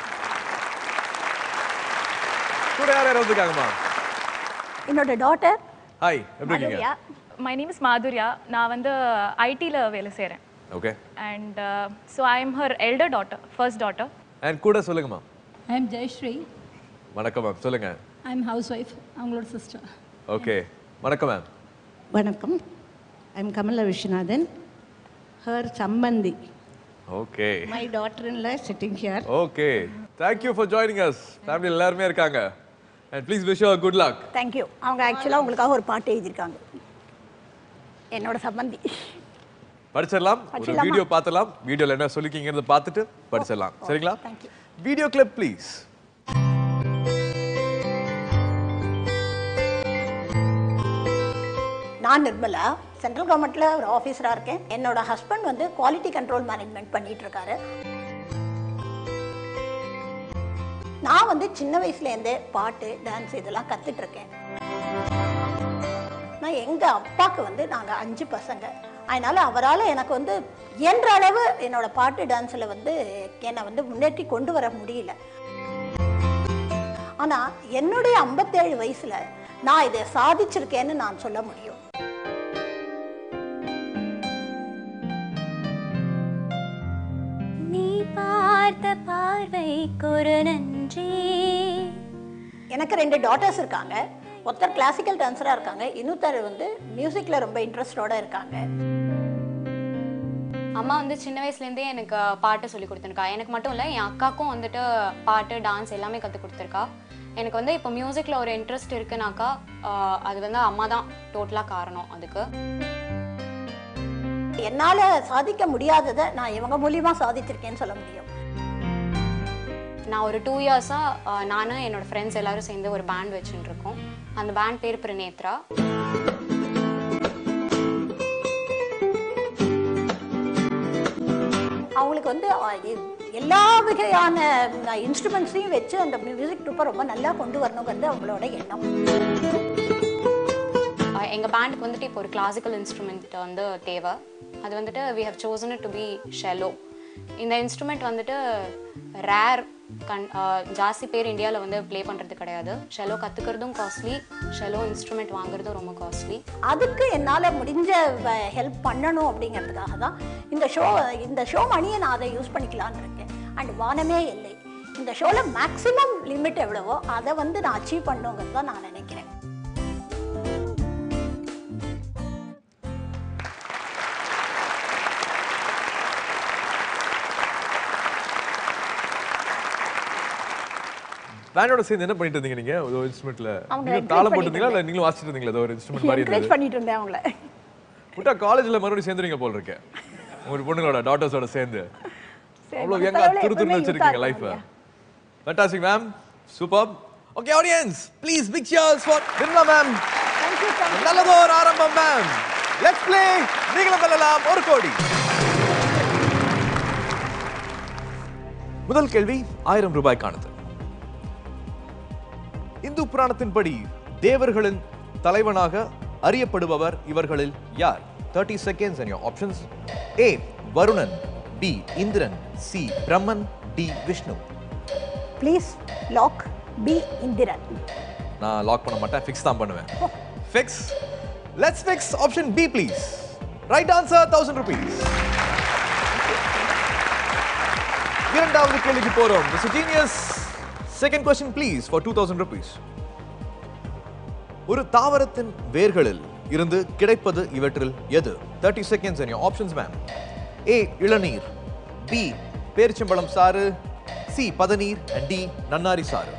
கூட யார் யார் வந்திருக்காங்கம்மா என்னோட டாட்டர் ஹாய் எப்படி இருக்கீங்க Madhuriya my name is Madhuriya நான் வந்து ஐடியில் வேலை செய்கிறேன் okay and so I am her elder daughter first daughter and கூட சொல்லுங்கம்மா ஐம் ஜெயஸ்ரீ வணக்கம் மேம் சொல்லுங்க ஐம் ஹவுஸ் ஒய்ஃப் அவங்களோட சிஸ்டர் ஓகே வணக்கம் மேம் வணக்கம் ஐம் கமலா விஸ்வநாதன் ஹர் சம்பந்தி okay my daughter in law sitting here okay thank you for joining us family எல்லாருமே இருக்காங்க and please wish you good luck thank you அவங்க ஆக்சுவலாக உங்களுக்காக ஒரு பாட்டு எழுதியிருக்காங்க என்னோட சம்பந்தி படிச்சிடலாம் ஒரு படிச்சிடலாமா? வீடியோ பார்த்தலாம் வீடியோல என்ன சொல்லிருக்கீங்கறத பார்த்துட்டு படிச்சிடலாம் சரிங்களா thank you. Video clip please நான் நிர்மலா சென்ட்ரல் கவர்மெண்ட்டில் ஒரு ஆஃபீஸராக இருக்கேன் என்னோட ஹஸ்பண்ட் வந்து குவாலிட்டி கண்ட்ரோல் மேனேஜ்மெண்ட் பண்ணிட்டு இருக்காரு நான் வந்து சின்ன வயசுலேருந்தே பாட்டு டான்ஸ் இதெல்லாம் கத்துட்டு இருக்கேன் நான் எங்கள் அப்பாவுக்கு வந்து நாங்கள் அஞ்சு பசங்க அதனால அவரால் எனக்கு வந்து இயன்ற அளவு என்னோட பாட்டு டான்ஸில் வந்து என்னை வந்து முன்னேற்றி கொண்டு வர முடியல ஆனால் என்னுடைய ஐம்பத்தேழு வயசில் நான் இதை சாதிச்சிருக்கேன்னு நான் சொல்ல முடியும் நீ பார்த்த பார்வைக்கு ஒரு நன்றி எனக்கு ரெண்டு டாட்டர்ஸ் இருக்காங்க ஒருத்தர் கிளாசிக்கல் டான்ஸராக இருக்காங்க இன்னொருத்தர் வந்து மியூசிக்கில் ரொம்ப இன்ட்ரெஸ்டோட இருக்காங்க அம்மா வந்து சின்ன வயசுலேருந்தே எனக்கு பாட்டு சொல்லி கொடுத்துருக்கா எனக்கு மட்டும் இல்லை என் அக்காக்கும் வந்துட்டு பாட்டு டான்ஸ் எல்லாமே கற்றுக் கொடுத்துருக்கா எனக்கு வந்து இப்போ மியூசிக்கில் ஒரு இன்ட்ரெஸ்ட் இருக்குனாக்கா ஆஹ், அது வந்து அம்மா தான் டோட்டலாக காரணம் அதுக்கு என்னால் சாதிக்க முடியாததை நான் இவங்க மூலியமாக சாதிச்சிருக்கேன்னு சொல்ல முடியும் நான் ஒரு டூ இயர்ஸாக நானும் என்னோட ஃப்ரெண்ட்ஸ் எல்லாரும் சேர்ந்து ஒரு பேண்ட் வச்சுட்டு இருக்கோம் அந்த பேண்ட் பேர் பிரிநேத்ரா அவங்களுக்கு வந்து அஹ், எ- எல்லா வகையான இன்ஸ்ட்ருமெண்ட்ஸையும் வச்சு அந்த மியூசிக் ட்ரூப்பை ரொம்ப நல்லா கொண்டு வரணுங்கிறது அவங்களோட எண்ணம் எங்கள் பேண்டுக்கு வந்துட்டு இப்போ ஒரு கிளாசிக்கல் இன்ஸ்ட்ருமெண்ட் வந்து தேவை அது வந்துட்டு we have chosen it to be cello இந்த இன்ஸ்ட்ருமெண்ட் வந்துட்டு ரேர் கண் ஆஹ் ஜாஸ்தி பேர் இந்தியாவில் வந்து ப்ளே பண்ணுறது கிடையாது ஷெலோ கற்றுக்கிறதும் காஸ்ட்லி ஷெலோ இன்ஸ்ட்ருமெண்ட் வாங்குறதும் ரொம்ப காஸ்ட்லி அதுக்கு என்னால் முடிஞ்ச ஹெல்ப் பண்ணணும் அப்படிங்கிறதுக்காக தான் இந்த ஷோ இந்த ஷோ மணியை நான் அதை யூஸ் பண்ணிக்கலான்னு இருக்கேன் அண்ட் வானமே இல்லை இந்த ஷோவில் மேக்ஸிமம் லிமிட் எவ்வளவோ அதை வந்து நான் அச்சீவ் பண்ணுங்கிறது தான் நான் நினைக்கிறேன் பேண்டோட சேர்ந்து என்ன பண்ணிட்டு இருந்தீங்க நீங்க ஒரு இன்ஸ்ட்ருமெண்ட்ல அவங்க நீங்க encourage தாளம் பண்ணிட்டு போட்டுருந்தீங்களா இல்ல நீங்களும் வாசிச்சிட்டு இருந்தீங்களா ஏதோ ஒரு இன்ஸ்ட்ருமெண்ட் மாதிரி என்கரேஜ் இருந்தது பண்ணிட்டு இருந்தேன் அவங்கள விட்டா காலேஜ்ல மறுபடியும் சேர்ந்துருங்க போல இருக்கு உங்க பொண்ணுங்களோட டாட்டர்ஸோட சேர்ந்து சரி, அவ்வளவு மத்த எங்க அளவுல துரு துருன்னு எப்பவுமே வச்சிருக்கீங்க youth ஆ லைஃப் இருக்கணும் fantastic ma'am super okay audience please big cheers for Nirmala ma'am thank you thank you நல்லதோர் ஆரம்பம் மேம் லெட்ஸ் ப்ளே நீங்களும் வெல்லலாம் ஒரு கோடி முதல் கேள்வி ஆயிரம் ரூபாய்க்கானது இந்து புராணத்தின்படி தேவர்களின் தலைவனாக அறியப்படுபவர் இவர்களில் யார் thirty seconds and options A Varunan B Indiran C Brahman D Vishnu please lock B Indiran நான் லாக் பண்ண மாட்டேன் ஃபிக்ஸ் தான் பண்ணுவேன் fix let's fix option B please right answer thousand rupees இரண்டாவது கேள்விக்கு போறோம் mister genius second question please for two thousand rupees ஒரு தாவரத்தின் வேர்களில் இருந்து கிடைப்பது இவற்றில் எது thirty seconds and options ma'am A இளநீர் பி பேரிச்சம்பழம் சாறு சி பதநீர் அண்ட் டி நன்னாரி சாறு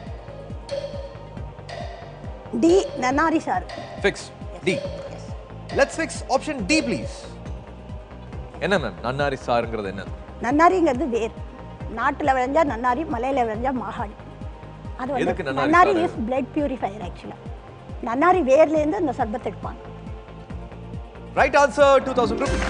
டி நன்னாரி சார் fix D let's fix option D please என்ன மேம் நன்னாரி சாருங்கிறது என்ன நன்னாரிங்கிறது வேர் நாட்டில் விளைஞ்சா நன்னாரி மலையில் விளைஞ்சா மாகாணி அது வந்து எதுக்கு நன்னாரி நன்னாரி சாறு? இஸ் பிளட் பியூரிஃபையர் ஆக்சுவலாக நன்னாரி வேர்லேருந்து அந்த சர்பத்தை எடுப்பாங்க right answer two thousand rupees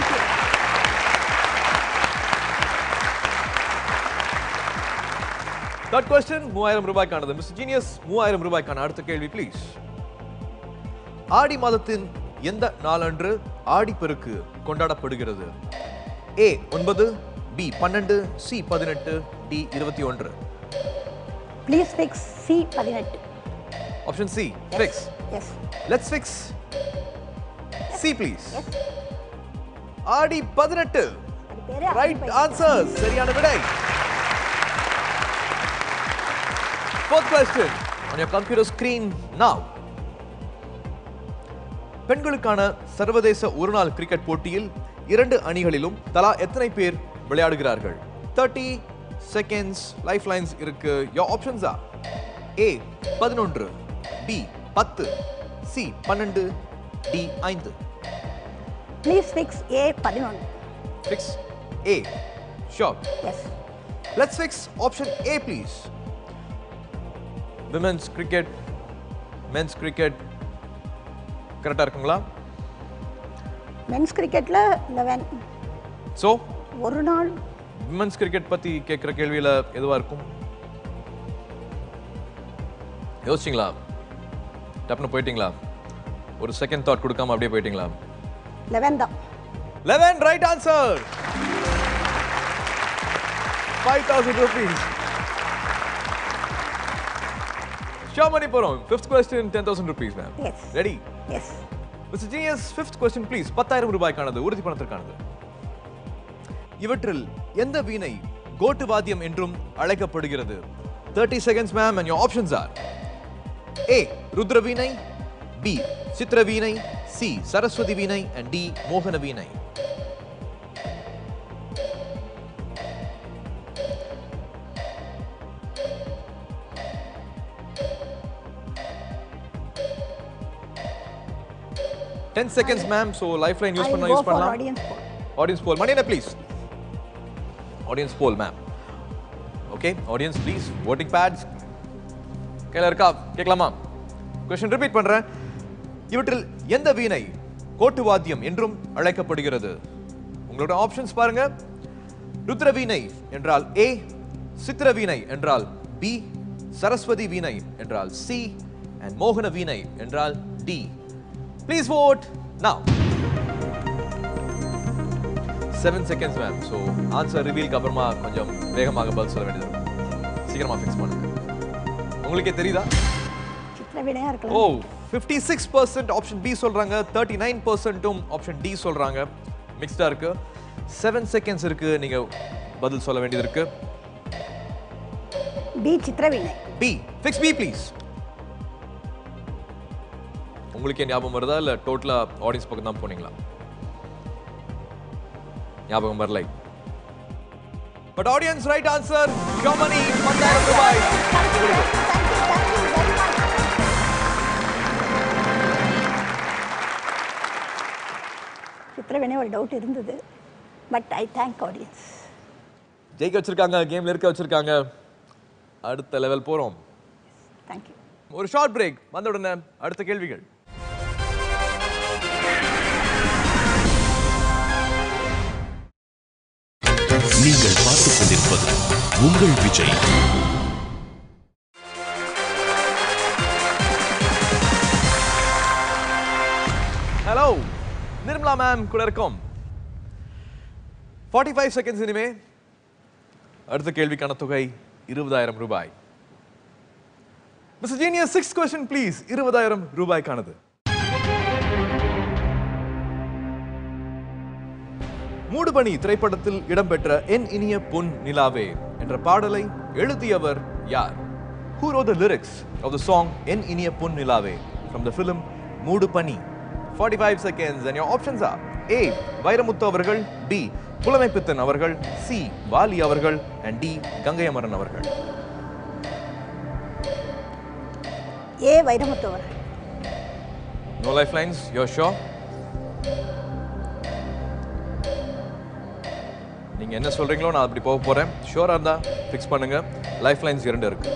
third question மூவாயிரம் ரூபாய்க்கானது மிஸ்டர் ஜீனியஸ் மூவாயிரம் ரூபாய்க்கான அடுத்த கேள்வி ப்ளீஸ் ஆடி மாதத்தின் எந்த நாளன்று ஆடிப்பெருக்கு கொண்டாடப்படுகிறது ஏ ஒன்பது பி பன்னெண்டு சி பதினெட்டு டி இருபத்தி ஒன்று ப்ளீஸ் ஃபிக்ஸ் சி பதினெட்டு option C fix yes let's fix C please ஆடி பதினெட்டு அது பேரே ரைட் ஆன்சர் சரியான விடை fourth question on your computer screen now பெண்களுக்கான சர்வதேச ஒருநாள் கிரிக்கெட் போட்டியில் இரண்டு அணிகளிலும் தலா எத்தனை பேர் விளையாடுகிறார்கள் தேர்ட்டி செகண்ட்ஸ் லைஃப் லைன்ஸ் இருக்கு யோ ஆப்ஷன்ஸா ஏ பதினொன்று பி பத்து சி பன்னெண்டு டி ஐந்து ப்ளீஸ் ஃபிக்ஸ் ஏ பதினொன்று fix A sure yes Let's fix option A, please. Women's cricket, men's cricket. கரெக்டாக இருக்குங்களா மென்ஸ் கிரிக்கெட்டில் லெவன் ஸோ ஒரு நாள் விமன்ஸ் கிரிக்கெட் பற்றி கேட்குற கேள்வியில் எதுவாக இருக்கும் யோசிச்சிங்களா டப்னு போயிட்டீங்களா ஒரு செகண்ட் தாட் கொடுக்காம அப்படியே போயிட்டீங்களா லெவன் தான் eleven right answer five thousand rupees show money போகிறோம் fifth question ten thousand rupees ma'am yes ready yes mister genius fifth question please பத்தாயிரம் ரூபாய்க்கானது உறுதி பணத்திற்கானது இவற்றில் எந்த வீணை கோட்டு வாத்தியம் என்றும் அழைக்கப்படுகிறது thirty seconds ma'am and options are A Rudra Veena B சித்திர வீணை சி சரஸ்வதி வீணை அண்ட் டி மோகன Veena ten seconds ma'am so life line use I பண்ணா will go யூஸ் for பண்ணலாம் audience poll. ஆடியன்ஸ் போல் மணி என்ன please audience poll ma'am okay audience please voting pads கையில் இருக்கா கேட்கலாமா கொஸ்டின் ரிப்பீட் பண்றேன் இவற்றில் எந்த வீணை கோட்டு வாத்தியம் என்றும் அழைக்கப்படுகிறது உங்களோட ஆப்ஷன்ஸ் பாருங்க ருத்ர வீணை என்றால் ஏ சித்திர வீணை என்றால் பி சரஸ்வதி வீணை என்றால் சி அண்ட் மோகன வீணை என்றால் D please vote now seven seconds ma'am so answer ரிவீலுக்கு அப்புறமா கொஞ்சம் வேகமாக பதில் சொல்ல வேண்டியது இருக்கும். சீக்கிரமா ஃபிக்ஸ் பண்ணுங்க உங்களுக்கே தெரியுதா சித்திர வினையாக ஓ இருக்கலாம் fifty six percent option B சொல்றாங்க தேர்ட்டி நைன் பர்சன்ட்டும் ஆப்ஷன் டி சொல்றாங்க மிக்ஸ்டா இருக்கு செவன் செகண்ட்ஸ் இருக்கு நீங்க பதில் சொல்ல வேண்டியது இருக்கு டி சித்திர வினை பி ஃபிக்ஸ் பி ப்ளீஸ் உங்களுக்கே ஞாபகம் வருதா இல்ல டோட்டலா ஆடியன்ஸ் பக்கம் தான் போனீங்களா ஞாபகம் வரலை but audience right answer show money பத்தாயிரம் ரூபாய் சித்திர வினை ஒரு டவுட் இருந்தது பட் ஐ தேங்க் ஆடியன்ஸ் ஜெயிக்க வச்சிருக்காங்க கேம்ல இருக்க வச்சிருக்காங்க அடுத்த லெவல் போறோம் தேங்க்யூ ஒரு ஷார்ட் பிரேக் வந்த உடனே அடுத்த கேள்விகள் நீங்கள் பார்த்துக் கொண்டிருப்பது உங்கள் விஜய் ஹலோ நிர்மலா மேம் கூட இருக்கோம் ஃபார்ட்டி ஃபைவ் செகண்ட்ஸ் இனிமே அடுத்த கேள்விக்கான தொகை இருபதாயிரம் ரூபாய் mister genius six question please இருபதாயிரம் ரூபாய்க்கானது மூடுபனி திரைப்படத்தில் இடம்பெற்ற என் இனிய பொன் நிலாவே என்ற பாடலை எழுதியவர் யார் Who wrote the lyrics of the song என் இனிய பொன் நிலாவே from the film மூடுபனி 45 seconds and your options are A Vairamuthu அவர்கள் B புலமைப்பித்தன் அவர்கள் C வாலி அவர்கள் and D கங்கை அமரன் அவர்கள் ஏ வைரமுத்து அவர்கள் No lifelines you're sure நீங்க என்ன சொல்றீங்களோ நான் அப்படி போக போறேன் ஷூரா இருந்தா ஃபிக்ஸ் பண்ணுங்க லைஃப் லைன்ஸ் இரண்டு இருக்கு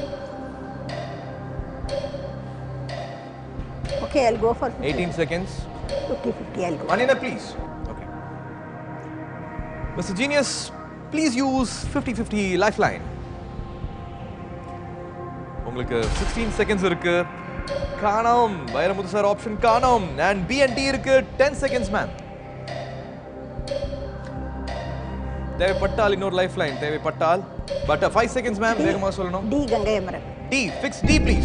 okay I'll go for 18 seconds fifty fifty I'll go Manina, please. Okay. Mr. Genius, please use 50-50 lifeline. உங்களுக்கு 16 செகண்ட்ஸ் இருக்கு காணோம் வைரமுத்து சார் ஆப்ஷன் காணோம் அண்ட் பி அண்ட் டி இருக்கு 10 செகண்ட்ஸ் மேம் தேவைப்பட்டால் இன்னொரு லைஃப் லைன் தேவைப்பட்டால் பட் ஃபைவ் செகண்ட்ஸ் மேம் வேகமா சொல்லணும் D Gangai Amaran D fix D please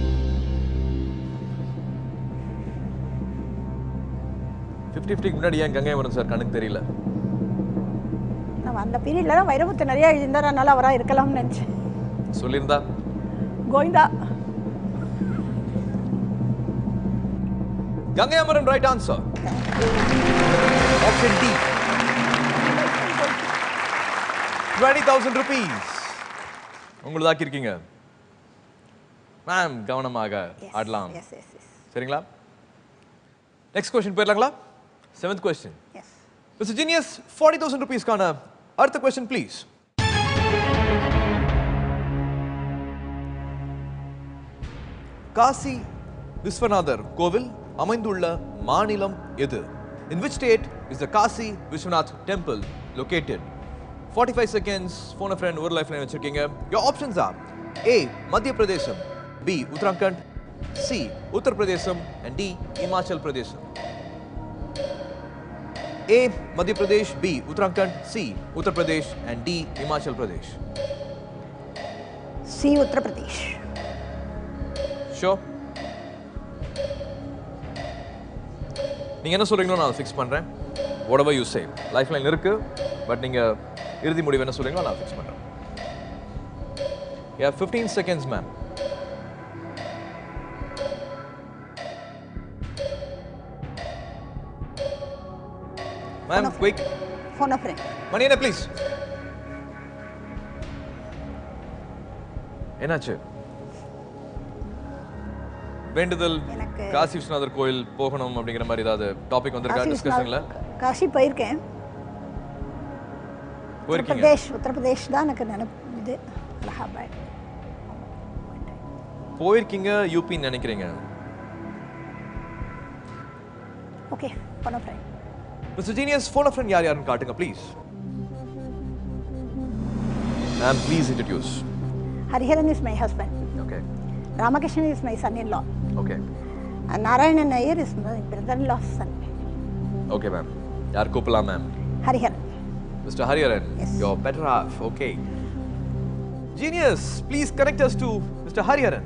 fifty ஃபிஃப்டிக்கு முன்னாடி ஏன் கங்கை வரும் சார் கணக்கு தெரியல நம்ம அந்த பீரியட்ல தான் வைரமுத்து நிறைய எழுதியிருந்தார் அதனால அவராக இருக்கலாம்னு நினச்சேன் சொல்லியிருந்தா கோவிந்தா Gangai Amaran right answer option D twenty thousand rupees உங்களுதாக்கி இருக்கீங்க மேம் கவனமாக ஆடலாம் எஸ் எஸ் எஸ் சரிங்களா நெக்ஸ்ட் கொஸ்டின் போயிடலாங்களா seventh question yes mister genius forty thousand ருபீஸ்க்கான அடுத்த கொஸ்டின் ப்ளீஸ் காசி விஸ்வநாதர் கோவில் அமைந்துள்ள மாநிலம் எது in which state is the Kashi Vishwanath temple located forty five seconds phone friend ஒரு லைஃப் லைன் வச்சிருக்கீங்க your options are A Madhya Pradesh B Uttarakhand C Uttar Pradesh and D Himachal Pradesh A. Madhya Pradesh, B. Uttarakhand, C. Uttar Pradesh, and D. Himachal Pradesh. C Uttar Pradesh Sure? நீங்க என்ன சொல்றீங்களோ நான் fix பண்றேன் whatever you say life line இருக்கு but நீங்க இறுதி முடிவு என்ன சொல்றீங்களோ நான் ஃபிக்ஸ் பண்றேன் Yeah, 15 seconds, ma'am. Ma'am, quick. Phone friend மணி என்ன ப்ளீஸ் என்னாச்சு வேண்டுதல் எனக்கு- காசி விஸ்வநாதர் கோயில் போகணும் அப்படிங்கிற மாதிரி ஏதாவது டாபிக் வந்திருக்கா காசி டிஸ்கஷன்ல விஸ்வநாத் காசி போயிருக்கேன் போயிருக்கீங்க உத்தரப்பிரதேஷ் உத்தரப்பிரதேஷ் தான் எனக்கு நினைப்பு இது அலகாபாத் போயிருக்கீங்க யூபின்னு நினைக்கிறீங்க okay phone friend mister genius phone friend யார் யாருன்னு காட்டுங்க please ma'am please introduce Hariharan is my husband okay Ramakrishnan is my son in law okay Narayanan Iyer is my brother law son okay ma'am யார் கூப்பிடலாம் ma'am Hariharan Mr. Hariharan, your better half. Okay. Genius, please connect us to Mr. Hariharan.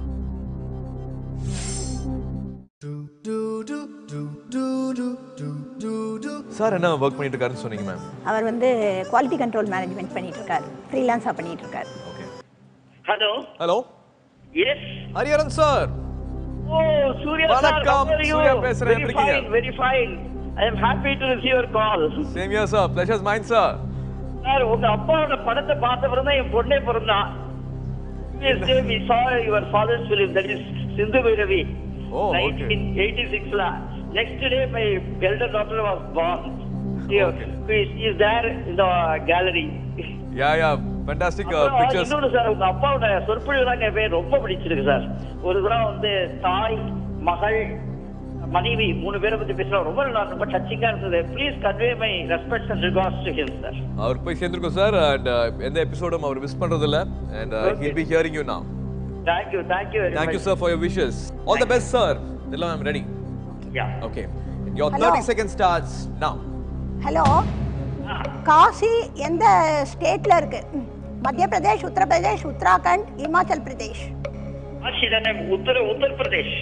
Sir என்ன work பண்ணிட்டு இருக்காருன்னு சொன்னீங்க ma'am அவர் வந்து quality control management பண்ணிட்டு இருக்காரு ஃப்ரீலான்ஸாக பண்ணிட்டு இருக்காரு okay hello hello yes Hariharan sir oh Surya sir வணக்கம், how are you? சூர்யா பேசுறேன், Very எப்படி இருக்கீங்க? fine, very fine. I am happy to receive your call. Same here sir pleasure's mine sir sir உங்க அப்பாவோட படத்தை பார்த்த பிறகு தான் என் பொண்ணே பிறந்தான் Previous day we saw your father's film that is Sindhu Bhairavi. Oh, okay. 1986 la. Next day my elder daughter was born. She, Okay. she is there in the gallery. Yeah yeah fantastic அப்புறம் pictures இன்னொன்னு sir உங்க அப்பாவோட சொற்பொழிவு தாங்க பேர் ரொம்ப பிடிச்சிருக்கு sir ஒரு தடவை வந்து தாய் மகள் மனைவி மூணு பேரை பத்தி பேசுறோம் ரொம்ப நல்லா ரொம்ப டச்சிங்கா இருந்தது please convey my respect and regards to him sir அவர் போய் சேர்ந்திருக்கோம் சார் அண்ட் எந்த எபிசோடும் அவர் மிஸ் பண்றது இல்ல and he'll be hearing you now thank you thank you very Thank you, much sir, for your wishes. All the best, sir. Dillam, I'm ready. Yeah Okay. Your Hello. 30 seconds starts now. Hello Kashi எந்த ஸ்டேட்ல இருக்கு ம். மத்திய பிரதேஷ் உத்தரப்பிரதேஷ் உத்தராகண்ட் இமாச்சல் பிரதேஷ் காசி தானே உத்தர Uttar Pradesh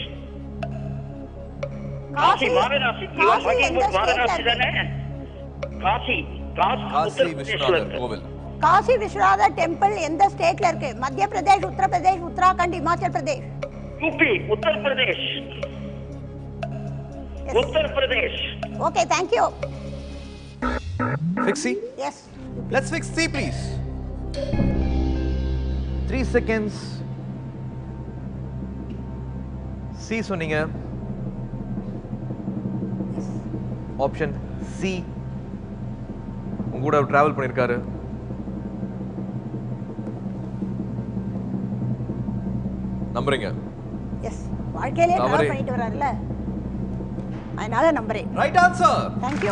Kashi Kashi Varanasi you are Kashi talking எந்த about Varanasi ஸ்டேட்ல தானே Kashi Kashi Kasi Uttar பிரதேஷ்ல Vishwanathar இருக்கு Kovil. காசி விஸ்வநாதர் டெம்பிள் எந்த ஸ்டேட்ல இருக்கு Madhya Pradesh Uttar Pradesh Uttarakhand Himachal Pradesh UP Uttar Pradesh Uttar Pradesh okay thank you Fix C. Yes Let's fix C, please. Three seconds. C சொன்னீங்க ஆப்ஷன் சி உங்க கூட டிராவல் பண்ணிருக்காரு நம்புறீங்க எஸ் வாழ்க்கையிலே தவறு. ட்ராவல் பண்ணிட்டு வராருல்ல அதனால நம்புறேன் right answer thank you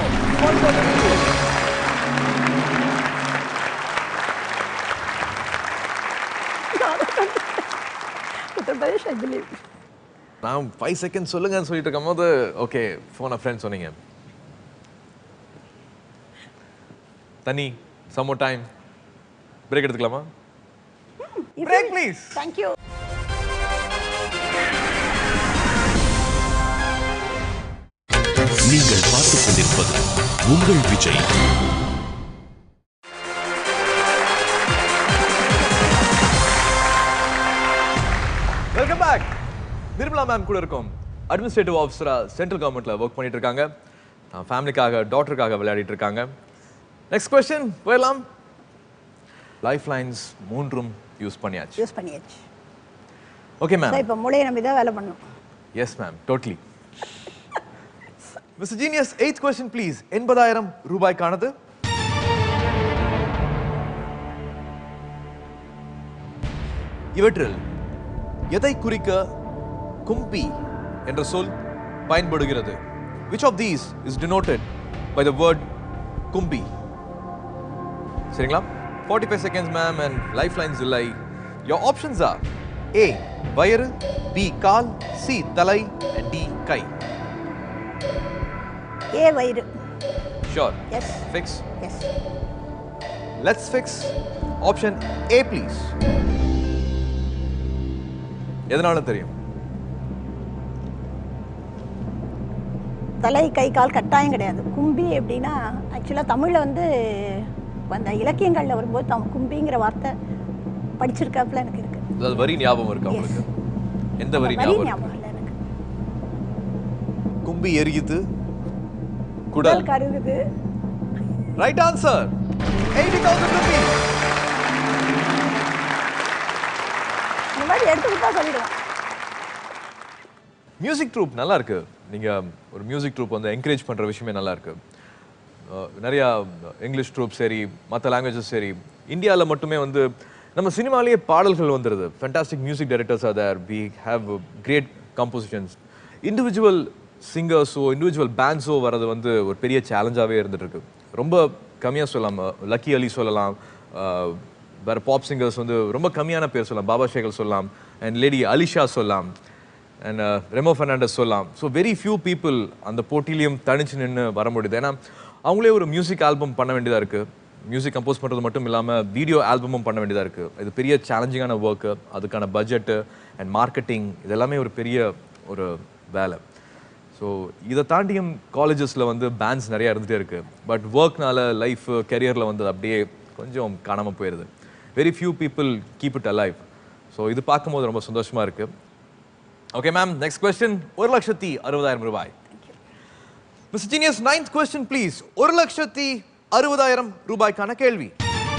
Uttar Pradesh I believe நான் ஃபைவ் செகண்ட் சொல்லுங்கன்னு சொல்லிட்டு இருக்கும்போது ஓகே ஃபோனை ஃப்ரெண்ட் சொன்னீங்க தண்ணி சம்மோ டைம் பிரேக் எடுத்துக்கலாமா பிரேக் ப்ளீஸ் தேங்க்யூ நீங்கள் பார்த்துக் கொண்டிருப்பது உங்கள் Vijay welcome back Nirmala ma'am கூட இருக்கோம் அட்மினிஸ்ட்ரேட்டிவ் ஆஃபீஸரா சென்ட்ரல் கவர்மெண்ட்ல ஒர்க் பண்ணிட்டு இருக்காங்க ஃபேமிலிக்காக டாட்டருக்காக விளையாடிட்டு இருக்காங்க நெக்ஸ்ட் கொஸ்டின் போயிடலாம் லைஃப் லைன்ஸ் மூன்றும் யூஸ் பண்ணியாச்சு யூஸ் பண்ணியாச்சு ஓகே மேம் இப்போ மூளையை நம்பி தான் வேலை பண்ணணும் yes ma'am totally mister genius eighth question please எண்பதாயிரம் ரூபாய்க்கானது இவற்றில் எதை குறிக்க கும்பி என்ற சொல் பயன்படுகிறது which of these is denoted by the word கும்பி சரிங்களா 45 five seconds ma'am and life lines இல்லை your options are ஏ வயிறு பி கால் சி தலை and டி கை ஏ வயிறு sure yes fix yes let's fix option A please எதனால தெரியும் தலை கை கால் கட்டாயம் கிடையாது கும்பி எப்படின்னா ஆக்சுவலாக தமிழில் வந்து அந்த இலக்கியங்களில் வரும்போது தம் கும்பிங்கிற வார்த்தை படிச்சிருக்காப்புல எனக்கு இருக்கு அது வரி ஞாபகம் இருக்கு உங்களுக்கு எந்த வரி வரி ஞாபகம் இருக்கு? ஞாபகம் இல்லை எனக்கு கும்பி எரியுது குடல் குடல் கருகுது right answer eighty thousand rupees இந்த மாதிரி எடுத்து கொடுத்தா சொல்லிடுவேன் மியூசிக் ட்ரூப் நல்லா இருக்கு நீங்க ஒரு மியூசிக் ட்ரூப் வந்து என்கரேஜ் பண்ற விஷயமே நல்லா இருக்கு அஹ் நிறைய இங்கிலீஷ் ட்ரூப் சரி மற்ற லாங்குவேஜஸ் சரி இந்தியாவில் மட்டுமே வந்து நம்ம சினிமாலேயே பாடல்கள் வந்துடுது fantastic music directors are there we have great compositions individual சிங்கர்ஸோ இண்டிவிஜுவல் பேண்ட்ஸோ வர்றது வந்து ஒரு பெரிய சேலஞ்சாகவே இருந்துட்டு இருக்கு ரொம்ப கம்மியாக சொல்லலாம் லக்கி அலி சொல்லலாம் அஹ் வேற பாப் சிங்கர்ஸ் வந்து ரொம்ப கம்மியான பேர் சொல்லலாம் பாபா ஷேகல் சொல்லலாம் அண்ட் லேடி அலிஷா சொல்லலாம் அண்ட் ரெமோ ஃபெர்னாண்டஸ் சொல்லலாம் ஸோ வெரி ஃபியூ பீப்புள் அந்த போட்டியிலையும் தனிச்சு நின்று வர முடியுது ஏன்னா அவங்களே ஒரு மியூசிக் ஆல்பம் பண்ண வேண்டியதாக இருக்குது மியூசிக் கம்போஸ் பண்ணுறது மட்டும் இல்லாமல் வீடியோ ஆல்பமும் பண்ண வேண்டியதாக இருக்குது இது பெரிய சேலஞ்சிங்கான ஒர்க்கு அதுக்கான பட்ஜெட்டு அண்ட் மார்க்கெட்டிங் இதெல்லாமே ஒரு பெரிய ஒரு வேலை ஸோ இதை தாண்டியும் காலேஜஸில் வந்து பேண்ட்ஸ் நிறையா இருந்துகிட்டே இருக்குது பட் ஒர்க்னால லைஃப் கெரியரில் வந்து அது அப்படியே கொஞ்சம் காணாமல் போயிடுது very few people keep it alive so இது பார்க்கும்போது ரொம்ப சந்தோஷமாக இருக்குது ஓகே மேம் நெக்ஸ்ட் கொஸ்டின் ஒரு லட்சத்தி அறுபதாயிரம் ரூபாய் mister genius ninth question please ஒரு லட்சத்தி அறுபதாயிரம் ரூபாய்க்கான கேள்வி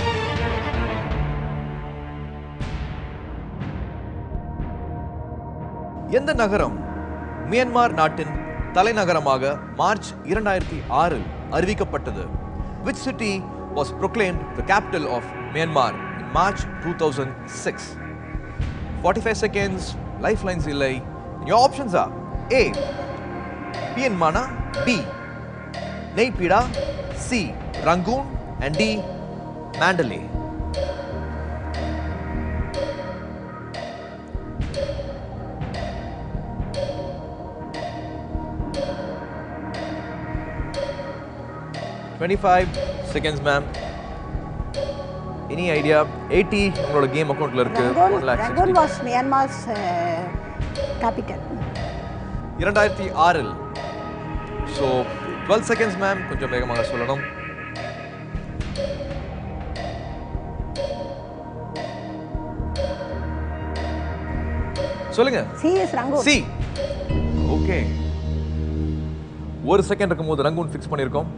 எந்த நகரம் மியான்மர் நாட்டின் தலைநகரமாக மார்ச் இரண்டாயிரத்தி ஆறில் அறிவிக்கப்பட்டது which city was proclaimed the capital of Myanmar in March 2006. 45 seconds, lifelines இல்லை. Your options are A. PN Mana, B. Naypida, C. Rangoon, and D. Mandalay. Twenty-five seconds, ma'am. Any idea? 80 உங்களோட game அக்கௌண்ட்ல இருக்கு Rangoon One lakh Rangoon 60. Was Myanmar's capital இரண்டாயிரத்தி ஆறில் so twelve seconds ma'am கொஞ்சம் வேகமாக சொல்லணும் சொல்லுங்க C yes Rangoon C okay ஒரு செகண்ட் இருக்கும்போது ரங்கூன் ஃபிக்ஸ் பண்ணியிருக்கோம்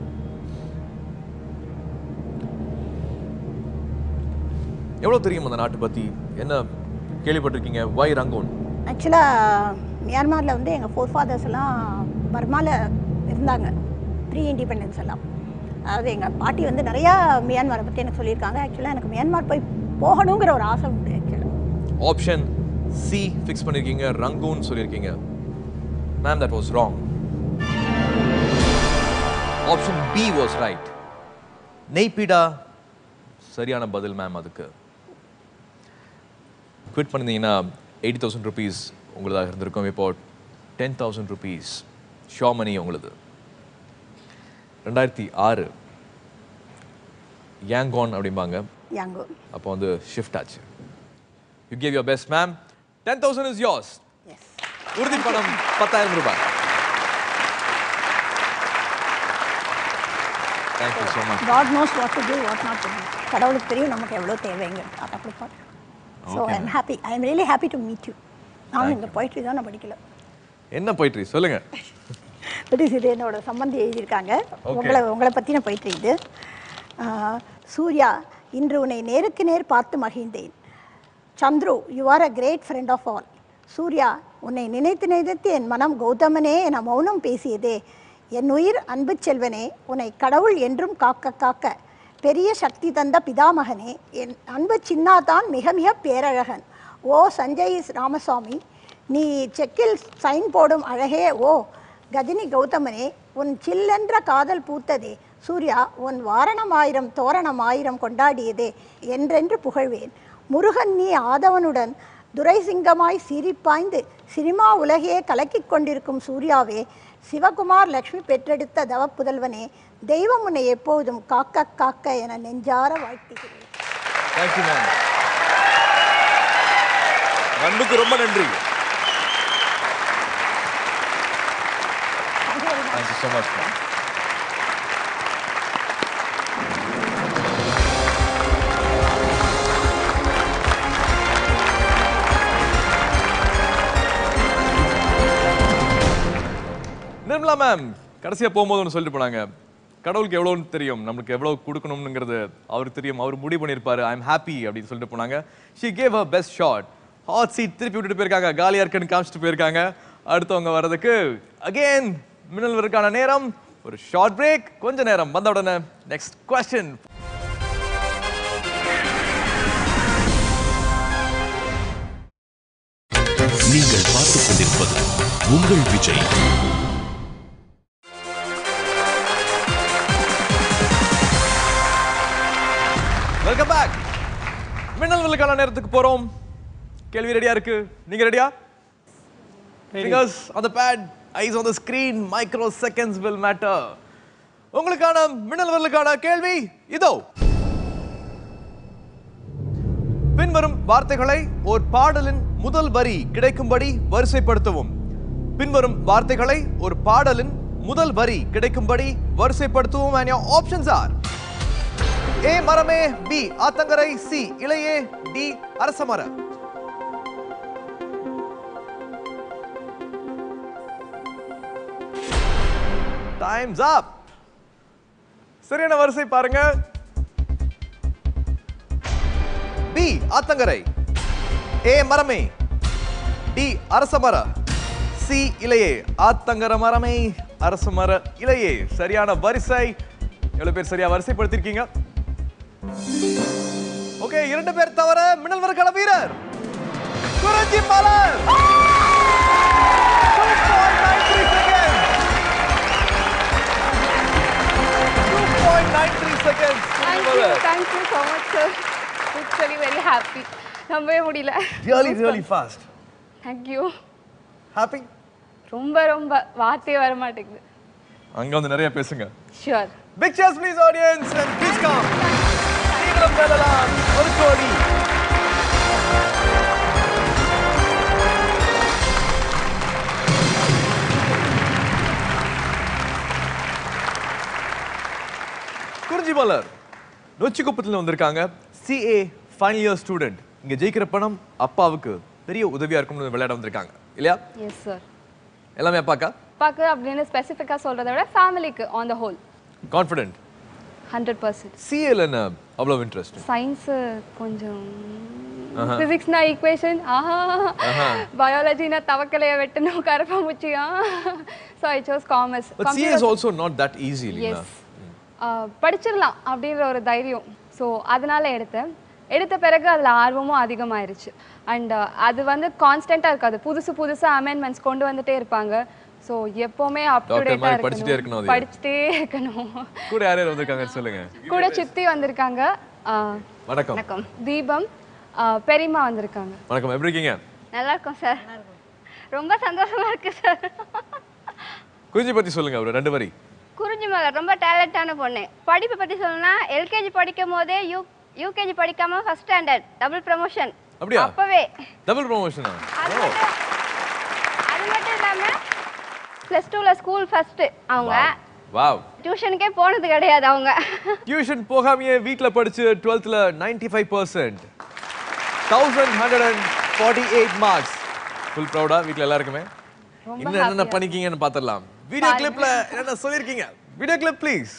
எவ்வளவு தெரியும் அந்த நாட்டு பத்தி என்ன கேள்விப்பட்டிருக்கீங்க வை ரங்கூன் ஆக்சுவலாக மியான்மரில் வந்து எங்கள் ஃபோர் ஃபாதர்ஸ் எல்லாம் பர்மாவில் இருந்தாங்க ப்ரீ இண்டிபெண்டன்ஸ் எல்லாம் அதாவது எங்கள் பாட்டி வந்து நிறையா மியான்மரை பற்றி எனக்கு சொல்லியிருக்காங்க ஆக்சுவலாக எனக்கு மியான்மர் போய் போகணுங்கிற ஒரு ஆசை உண்டு ஆக்சுவலாக ஆப்ஷன் சி ஃபிக்ஸ் பண்ணிருக்கீங்க ரங்கூன் சொல்லியிருக்கீங்க ma'am that was wrong option B was right Naypyidaw சரியான பதில் மேம் அதுக்கு குவிட் பண்ணிருந்தீங்கன்னா எயிட்டி தௌசண்ட் ருபீஸ் உங்களதாக இருந்திருக்கும் இப்போ ten thousand rupees show money உங்களுது ரெண்டாயிரத்தி ஆறு யாங்கான் அப்படிம்பாங்க யாங்கோ அப்போ வந்து ஷிஃப்ட் ஆச்சு you gave your best ma'am ten thousand is yours உறுதி பணம் பத்தாயிரம் ரூபாய் thank you so much God knows what to do what not to கடவுளுக்கு தெரியும் நமக்கு எவ்வளோ தேவைங்க அதை கொடுப்பார் so I am happy I am really happy to meet you நானும் இந்த போயிட்ரி தான் நான் படிக்கல என்ன போயிட்டு சொல்லுங்க பட் இது என்னோட சம்பந்தி எழுதியிருக்காங்க உங்களை உங்களை பற்றின போயிட்ரி இது ஆஹ், சூர்யா இன்று உன்னை நேருக்கு நேர் பார்த்து மகிழ்ந்தேன் Chandru you are a great friend of all Surya உன்னை நினைத்து நினைத்து என் மனம் கௌதமனே என மௌனம் பேசியதே என் உயிர் அன்பு செல்வனே உன்னை கடவுள் என்றும் காக்க காக்க பெரிய சக்தி தந்த பிதாமகனே என் அன்பு சின்னாதான் மிக மிக பேரழகன் ஓ சஞ்சய் ராமசாமி நீ செக்கில் சைன் போடும் அழகே ஓ கஜினி கௌதமனே உன் சில்லென்ற காதல் பூத்ததே சூர்யா உன் வாரணமாயிரம் தோரணமாயிரம் கொண்டாடியதே என்றென்று புகழ்வேன் முருகன் நீ ஆதவனுடன் துரைசிங்கமாய் சிரிப்பாய்ந்து சினிமா உலகையே கலக்கிக் கொண்டிருக்கும் சூர்யாவே சிவகுமார் லக்ஷ்மி பெற்றெடுத்த தவப்புதல்வனே தெய்வம் உன்னை எப்போதும் காக்க காக்க என நெஞ்சார வாழ்த்துகிறேன் தேங்க்யூ மேம் அன்புக்கு ரொம்ப நன்றி thank you so much ma'am Nirmala ma'am கடைசியா போகும்போது ஒன்று சொல்லிட்டு போனாங்க கடவுளுக்கு எவ்வளோன்னு தெரியும் நம்மளுக்கு எவ்வளோ கொடுக்கணும்ங்கிறது அவருக்கு தெரியும் அவர் முடிவு பண்ணியிருப்பாரு ஐ எம் ஹாப்பி அப்படின்னு சொல்லிட்டு போனாங்க she gave a best shot hot seat திருப்பி விட்டுட்டு போயிருக்காங்க காலியா இருக்குன்னு காமிச்சிட்டு போயிருக்காங்க அடுத்தவங்க வர்றதுக்கு அகெயின் மின்னல்வருக்கான நேரம் ஒரு ஷார்ட் பிரேக் கொஞ்ச நேரம் வந்த உடனே நெக்ஸ்ட் கொஸ்டின் நீங்கள் பார்த்துக் கொண்டிருப்பது உங்கள் விஜய் வெல்கம் பேக் மின்னல் வில்லுக்கான நேரத்துக்கு போறோம் கேள்வி ரெடியா இருக்கு நீங்க ரெடியா fingers on the pad eyes on the screen microseconds will matter உங்களுக்கான மின்னல் வில்லுக்கான கேள்வி இதோ பின்வரும் வார்த்தைகளை ஒரு பாடலின் முதல் வரி கிடைக்கும்படி வரிசைப்படுத்தவும் பின்வரும் வார்த்தைகளை ஒரு பாடலின் முதல் வரி கிடைக்கும்படி வரிசைப்படுத்தவும் and your options are A மரமே பி ஆத்தங்கரை சி இளையே டி அரசமர டைம்ஸ் அப் சரியான வரிசை பாருங்க பி ஆத்தங்கரை ஏ மரமே டி அரசமர சி இலையே ஆத்தங்கர மரமே அரசமர இலையே சரியான வரிசை எவ்வளவு பேர் சரியா வரிசைப்படுத்திருக்கீங்க ஓகே இரண்டு பேர் தவிர மின்னல் வர்க்கல வீரர் குறிஞ்சி மலர் 2.93 seconds. 2.93 seconds. குறிஞ்சி Thank you, Malar. thank you so much, sir. Literally very happy. நம்பவே முடியல Really, really fast. Thank you. Happy? ரொம்ப ரொம்ப வார்த்தையே வர மாட்டேங்குது அங்க வந்து நிறைய பேசுங்க sure Big cheers, please, audience, and please come. நீங்களும் வெல்லலாம் ஒரு கோடி குறிஞ்சி மலர் நொச்சிக்குப்பத்தில் வந்திருக்காங்க சிஏ ஃபைனல் இயர் ஸ்டூடெண்ட் இங்க ஜெயிக்கிற பணம் அப்பாவுக்கு பெரிய உதவியா இருக்கும்னு விளையாட வந்திருக்காங்க இல்லையா எஸ் சார் எல்லாமே அப்பாக்கா அப்பாக்கு அப்படின்னு ஸ்பெசிஃபிக்காக சொல்கிறத விட ஃபேமிலிக்கு on the whole confident hundred percent சிஏல என்ன அவ்வளவு இன்ட்ரெஸ்ட் சயின்ஸு கொஞ்சம் ஆஹா. ஃபிசிக்ஸ்னா ஈக்குவேஷன் ஆஹா ஆஹா. பயாலஜினா தவக்கலையை வெட்டணும் கரப்பாம்பூச்சியா so I chose commerce but CA is also not that easy இல்லையா எஸ் படிச்சிடலாம் அப்படின்ற ஒரு தைரியம் ஸோ அதனால எடுத்தேன் எடுத்த பிறகு அதில் ஆர்வமும் அதிகமாயிருச்சு அண்ட் அது வந்து கான்ஸ்டண்ட்டாக இருக்காது புதுசு புதுசாக அமெண்ட்மெண்ட்ஸ் கொண்டு வந்துட்டே இருப்பாங்க ஸோ எப்போவுமே அப் டு Doctor மாதிரி டேட்டாக படிச்சுட்டே இருக்கணும் அது. படிச்சுட்டே இருக்கணும் கூட யார் யார் வந்திருக்காங்க சொல்லுங்க கூட சித்தி வந்திருக்காங்க ஆ, வணக்கம் வணக்கம் தீபம் ஆ, பெரியம்மா வந்திருக்காங்க வணக்கம் எப்படி இருக்கீங்க நல்லா இருக்கும் சார் ரொம்ப சந்தோஷமா இருக்கு சார் குறிஞ்சி பத்தி சொல்லுங்க ஒரு ரெண்டு வரி குறிஞ்சி மலர் ரொம்ப டேலண்டான பொண்ணு படிப்பை பற்றி சொல்லணும்னா எல்கேஜி படிக்கும் போதே யூ யூகேஜி படிக்காம ஃபர்ஸ்ட் ஸ்டாண்டர்ட் டபுள் ப்ரமோஷன் அப்படியா அப்பவே டபுள் ப்ரொமோஷனா அது மட்டும் அது மட்டும் இல்லாம ப்ளஸ் டூவில் ஸ்கூல் ஃபர்ஸ்ட் அவங்க வாவ் டியூஷனுக்கே போனது கிடையாது அவங்க டியூஷன் போகாமையே வீட்ல படிச்சு 12th ல 95% five percent thousand hundred and forty eight marks full ப்ரௌடா வீட்ல எல்லாருக்குமே ரொம்ப இன்னும் என்னென்ன happy-ஆ பண்ணிருக்கீங்கன்னு பார்த்துடலாம் வீடியோ கிளிப்ல என்னென்ன சொல்லிருக்கீங்க வீடியோ கிளிப் ப்ளீஸ்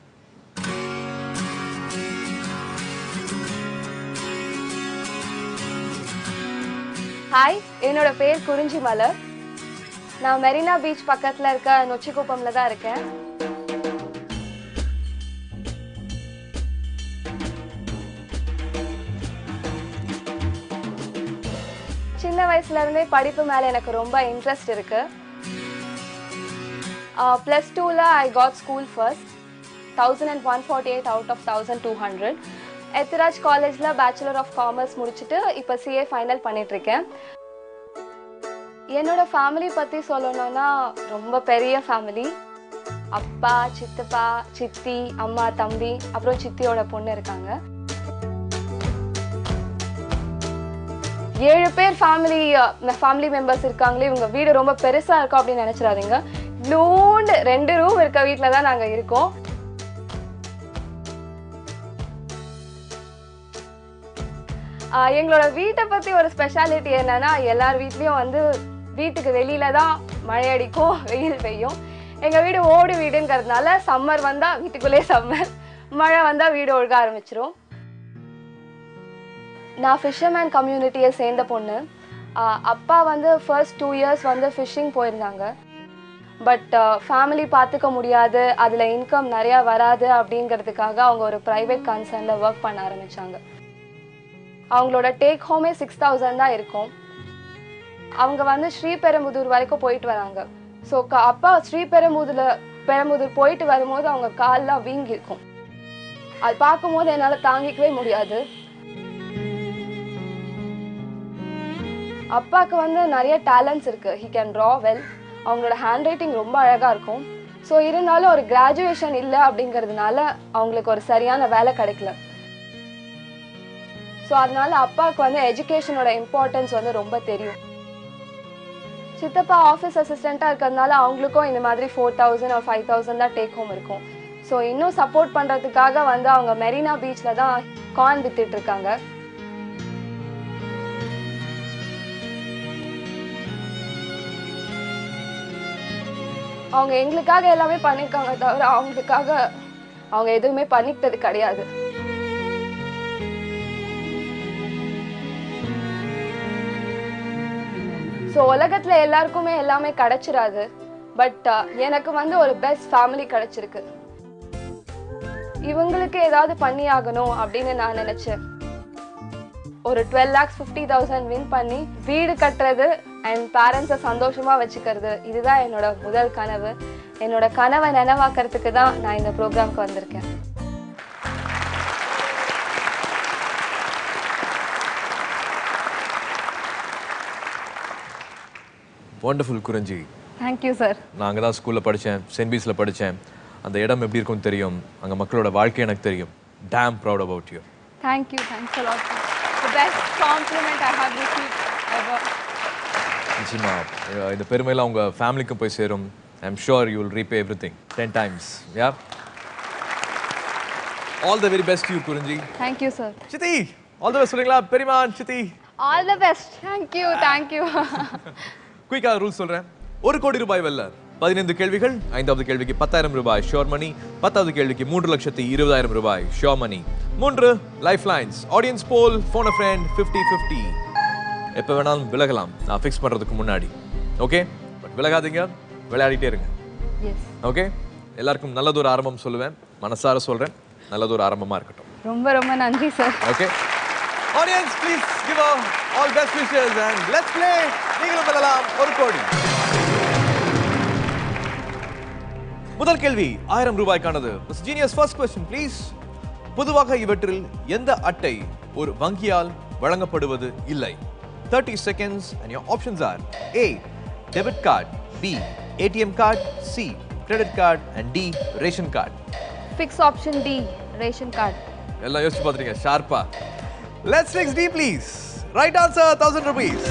ஹாய் என்னோட பேர் குறிஞ்சி மலர் நான் மெரினா பீச் பக்கத்தில் இருக்க நொச்சிக்குப்பம்ல தான் இருக்கேன் சின்ன வயசுல இருந்தே படிப்பு மேலே எனக்கு ரொம்ப இன்ட்ரெஸ்ட் இருக்கு ப்ளஸ் டூவில் I got school first thousand and one forty eight out of thousand two hundred Ethiraj காலேஜில் பேச்சுலர் ஆஃப் காமர்ஸ் முடிச்சுட்டு இப்போ சிஏ ஃபைனல் பண்ணிட்டு இருக்கேன் என்னோட ஃபேமிலி பற்றி சொல்லணும்னா ரொம்ப பெரிய ஃபேமிலி அப்பா சித்தப்பா சித்தி அம்மா தம்பி அப்புறம் சித்தியோட பொண்ணு இருக்காங்க ஏழு பேர் ஃபேமிலி ஃபேமிலி மெம்பர்ஸ் இருக்காங்களே இவங்க வீடு ரொம்ப பெருசா இருக்கும் அப்படின்னு நினைச்சிடாதீங்க லூண்டு ரெண்டு ரூம் இருக்க வீட்டில் தான் நாங்கள் இருக்கோம் ஆஹ் எங்களோட வீட்டை பத்தி ஒரு ஸ்பெஷாலிட்டி என்னன்னா எல்லார் வீட்லயும் வந்து வீட்டுக்கு வெளியில தான் மழை அடிக்கும் வெயில் பெய்யும் எங்க வீடு ஓடு வீடுங்கிறதுனால சம்மர் வந்தா வீட்டுக்குள்ளே சம்மர் மழை வந்தா வீடு ஒழுக ஆரம்பிச்சிரும் நான் ஃபிஷர்மேன் கம்யூனிட்டியை சேர்ந்த பொண்ணு ஆஹ் அப்பா வந்து ஃபர்ஸ்ட் டூ இயர்ஸ் வந்து ஃபிஷ்ஷிங் போயிருந்தாங்க பட் ஃபேமிலி பார்த்துக்க முடியாது அதில் இன்கம் நிறையா வராது அப்படிங்கிறதுக்காக அவங்க ஒரு ப்ரைவேட் கன்சர்னில் ஒர்க் பண்ண ஆரம்பிச்சாங்க அவங்களோட டேக் ஹோமே சிக்ஸ் தௌசண்ட் தான் இருக்கும் அவங்க வந்து ஸ்ரீபெரும்புதூர் வரைக்கும் போயிட்டு வராங்க ஸோ அப்பா ஸ்ரீபெரும்புதூர்ல பெரும்புதூர் போயிட்டு வரும்போது அவங்க கால்லாம் வீங்கி இருக்கும் அது பார்க்கும்போது என்னால் தாங்கிக்கவே முடியாது அப்பாவுக்கு வந்து நிறைய டேலண்ட்ஸ் இருக்கு ஹி கேன் ட்ரா வெல் அவங்களோட ஹேண்ட் ரைட்டிங் ரொம்ப அழகா இருக்கும் ஸோ இருந்தாலும் ஒரு கிராஜுவேஷன் இல்லை அப்படிங்கிறதுனால அவங்களுக்கு ஒரு சரியான வேலை கிடைக்கல ஸோ அதனால அப்பாவுக்கு வந்து எஜுகேஷனோட இம்பார்ட்டன்ஸ் வந்து ரொம்ப தெரியும் சித்தப்பா ஆஃபீஸ் அசிஸ்டண்ட்டாக இருக்கிறதுனால அவங்களுக்கும் இந்த மாதிரி ஃபோர் தௌசண்ட் ஒரு ஃபைவ் தௌசண்ட் தான் டேக் ஹோம் இருக்கும் ஸோ இன்னும் சப்போர்ட் பண்ணுறதுக்காக வந்து அவங்க மெரினா பீச்சில் தான் கான் வித்துட்டு இருக்காங்க அவங்க எங்களுக்காக எல்லாமே பண்ணியிருக்காங்க தவிர அவங்களுக்காக அவங்க எதுவுமே பண்ணிக்கிட்டது கிடையாது ஸோ உலகத்தில் எல்லாருக்குமே எல்லாமே கிடைச்சிராது பட் எனக்கு வந்து ஒரு பெஸ்ட் ஃபேமிலி கிடைச்சிருக்கு இவங்களுக்கு ஏதாவது பண்ணி ஆகணும் அப்படின்னு நான் நினச்சேன் ஒரு twelve lakhs fifty thousand win பண்ணி வீடு கட்டுறது அண்ட் பேரண்ட்ஸை சந்தோஷமாக வச்சுக்கிறது இதுதான் என்னோட முதல் கனவு என்னோட கனவை நினைவாக்கிறதுக்கு தான் நான் இந்த ப்ரோக்ராம்க்கு வந்திருக்கேன் வண்டர்ஃபுல் குறிஞ்சி தேங்க்யூ சார் நான் அங்கே தான் ஸ்கூலில் படித்தேன் சென்ட் பீஸில் படித்தேன் அந்த இடம் எப்படி இருக்கும்னு தெரியும் அங்கே மக்களோட வாழ்க்கை எனக்கு தெரியும் damn proud about you thank you thanks a lot the best compliment I have received ever நிச்சயமா அஹ் இந்த பெருமையெல்லாம் உங்கள் ஃபேமிலிக்கும் போய் சேரும் I am sure you will repay everything ten times yeah all the very best you Kurinji thank you sir சித்தி all the best சொல்றீங்களா பெரியமான் சித்தி all the best thank you thank you குயிக்காக ரூல் சொல்றேன் ஒரு கோடி ரூபாய் வெல்ல பதினைந்து கேள்விகள் ஐந்தாவது கேள்விக்கு பத்தாயிரம் ரூபாய் ஷோர் மணி பத்தாவது கேள்விக்கு மூன்று லட்சத்தி இருபதாயிரம் ரூபாய் ஷோ மணி மூன்று life lines audience poll phone friend fifty fifty எப்போ வேணாலும் விலகலாம் நான் ஃபிக்ஸ் பண்ணுறதுக்கு முன்னாடி ஓகே பட் விலகாதீங்க விளையாடிட்டே இருங்க எஸ் ஓகே எல்லாருக்கும் நல்லதொரு ஆரம்பம் சொல்லுவேன் மனசார சொல்கிறேன் நல்லதொரு ஆரம்பமாக இருக்கட்டும் ரொம்ப ரொம்ப நன்றி sir okay audience please give all best wishes and let's play நீங்களும் வெல்லலாம் ஒரு கோடி முதல் கேள்வி ஆயிரம் ரூபாய்க்கானது ஜீனியஸ் ஃபர்ஸ்ட் கொஸ்டின் ப்ளீஸ் பொதுவாக இவற்றில் எந்த அட்டை ஒரு வங்கியால் வழங்கப்படுவது இல்லை thirty seconds and your options are A debit card B ATM card C credit card and D ration card fix option D ration card எல்லாம் யோசிச்சு பார்த்துருங்க ஷார்ப்பா let's fix D please right answer thousand rupees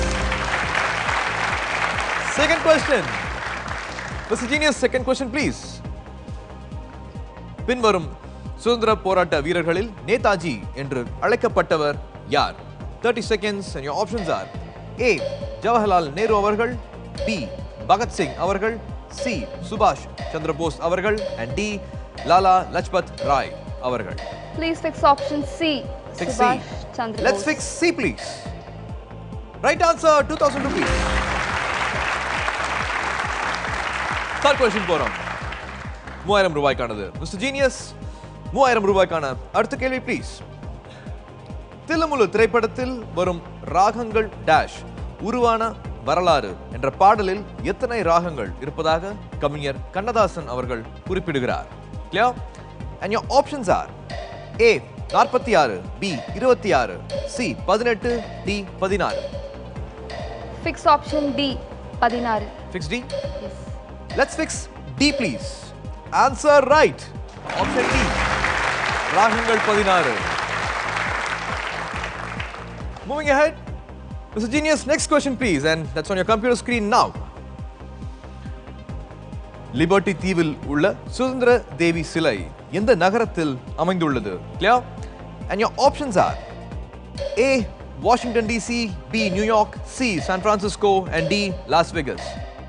second question mister genius second question please பின்வரும் சுதந்திர போராட்ட வீரர்களில் நேதாஜி என்று அழைக்கப்பட்டவர் யார் thirty seconds and your options are ஏ ஜவஹர்லால் நேரு அவர்கள் பி பகத்சிங் அவர்கள் சி சுபாஷ் சந்திர போஸ் அவர்கள் அண்ட் டி லாலா லஜ்பத் ராய் அவர்கள் please fix option C Fix C. சுபாஷ் சந்திர Let's fix C, please. Right answer, 2000 rupees. Third question போறோம் மூவாயிரம் ரூபாய்க்கானது மிஸ்டர் ஜீனியஸ் மூவாயிரம் ரூபாய்க்கான அடுத்த கேள்வி ப்ளீஸ் தில்லுமுழு திரைப்படத்தில் வரும் ராகங்கள் டேஷ் உருவான வரலாறு என்ற பாடலில் எத்தனை ராகங்கள் இருப்பதாக கவிஞர் கண்ணதாசன் அவர்கள் குறிப்பிடுகிறார் clear and your options are A நாற்பத்தி ஆறு பி இருபத்தி ஆறு சி பதினெட்டு டி பதினாறு ஃபிக்ஸ் ஆப்ஷன் டி பதினாறு fix D let's fix D please answer right option D ராகங்கள் பதினாறு moving ahead Mr. Genius, next question please, and that's on your computer screen now. Liberty தீவில் உள்ள சுதந்திர தேவி சிலை எந்த நகரத்தில் அமைந்துள்ளது clear and your options are A Washington DC B New York C San Francisco and D Las Vegas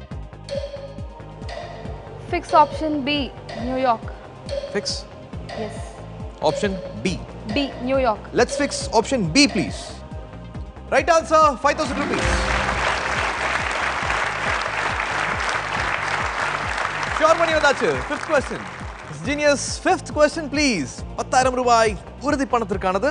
fix option B New York fix yes option B B New York let's fix option B please right answer five thousand rupees show money வந்தாச்சு fifth question genius fifth question please பத்தாயிரம் ரூபாய் உறுதி பணத்திற்கானது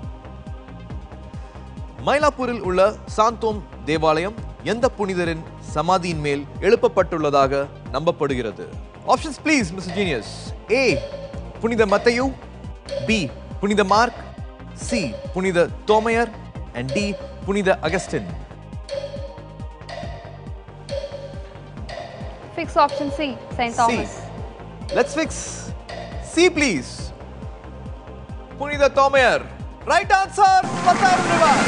மயிலாப்பூரில் உள்ள சாந்தோம் தேவாலயம் எந்த புனிதரின் சமாதியின் மேல் எழுப்பப்பட்டுள்ளதாக நம்பப்படுகிறது options please mister genius A புனித மத்தையு பி புனித மார்க் சி புனித தோமையர் அண்ட் டி புனித Augustine fix option C saint C. Thomas Let's fix C, please. புனித தோமையர் ரைட் ஆன்சர் பத்தாயிரம் ரூபாய்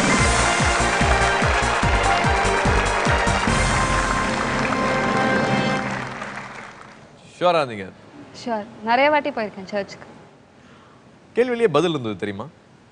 ஷுவரா இருந்தீங்க ஷுவர் நிறைய வாட்டி போயிருக்கேன் சர்ச்சுக்கு கேள்வியிலேயே பதில் இருந்தது தெரியுமா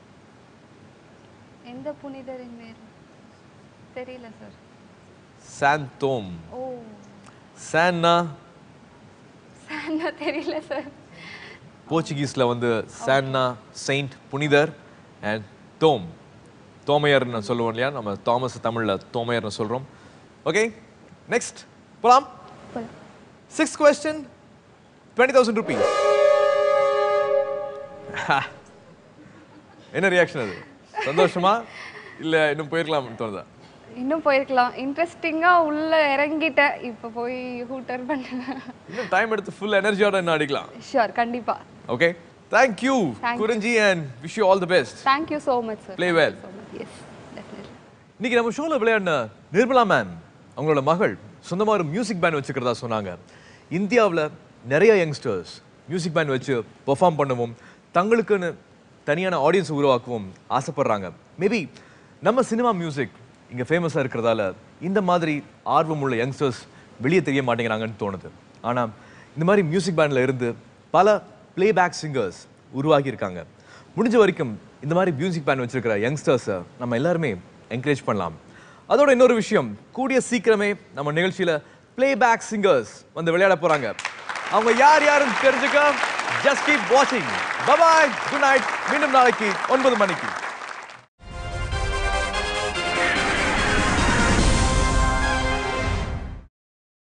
எந்த புனிதரின் மேல் தெரியல சார் சாந்தோம் ஓ சான்னா சான்னா தெரியல சார் போர்ச்சுகீஸ்ல வந்து சான்னா செயின்ட் புனிதர் அண்ட் தோம் தோமையர்னு சொல்லுவோம் இல்லையா நம்ம தாமஸ் தமிழ்ல தோமையர்னு சொல்றோம் ஓகே நெக்ஸ்ட் போலாம் போலாம். Six question twenty thousand rupees என்ன ரியாக்ஷன் அது சந்தோஷமா இல்ல இன்னும் போயிருக்கலாம்னு தோணுதா இன்னும் போயிருக்கலாம் இன்ட்ரெஸ்டிங்காக உள்ள இறங்கிட்டேன் இப்போ போய் ஹூட்டர் பண்ணுவேன் இன்னும் டைம் எடுத்து ஃபுல் எனர்ஜியோட இன்னும் அடிக்கலாம் ஷியோர் கண்டிப்பாக okay thank you Thank you. Kurinji and wish you all the best thank you so much sir Play well. Yes definitely இன்னைக்கு நம்ம ஷோல விளையாடின நிர்மலா மேம் அவங்களோட மகள் சொந்தமா ஒரு மியூசிக் பேண்ட் வச்சுக்கிறதா சொன்னாங்க இந்தியாவில் நிறைய யங்ஸ்டர்ஸ் மியூசிக் பேண்ட் வச்சு பெர்ஃபார்ம் பண்ணவும் தங்களுக்குன்னு தனியான ஆடியன்ஸ் உருவாக்கவும் ஆசைப்படுறாங்க மேபி நம்ம சினிமா மியூசிக் இங்கே ஃபேமஸாக இருக்கிறதால இந்த மாதிரி ஆர்வம் உள்ள யங்ஸ்டர்ஸ் வெளியே தெரிய மாட்டேங்கிறாங்கன்னு தோணுது ஆனால் இந்த மாதிரி மியூசிக் பேண்டில் இருந்து பல பிளேபேக் சிங்கர்ஸ் உருவாகி இருக்காங்க முடிஞ்ச வரைக்கும் இந்த மாதிரி மியூசிக் பேண்ட் வச்சிருக்கிற யங்ஸ்டர்ஸை நம்ம எல்லாருமே என்கரேஜ் பண்ணலாம் அதோட இன்னொரு விஷயம் கூடிய சீக்கிரமே நம்ம நிகழ்ச்சியில பிளேபேக் சிங்கர்ஸ் வந்து விளையாட போறாங்க அவங்க யார் யாருன்னு தெரிஞ்சுக்க ஜஸ்ட் கீப் வாட்சிங் பபாய் குட் நைட் மீண்டும் நாளைக்கு ஒன்பது மணிக்கு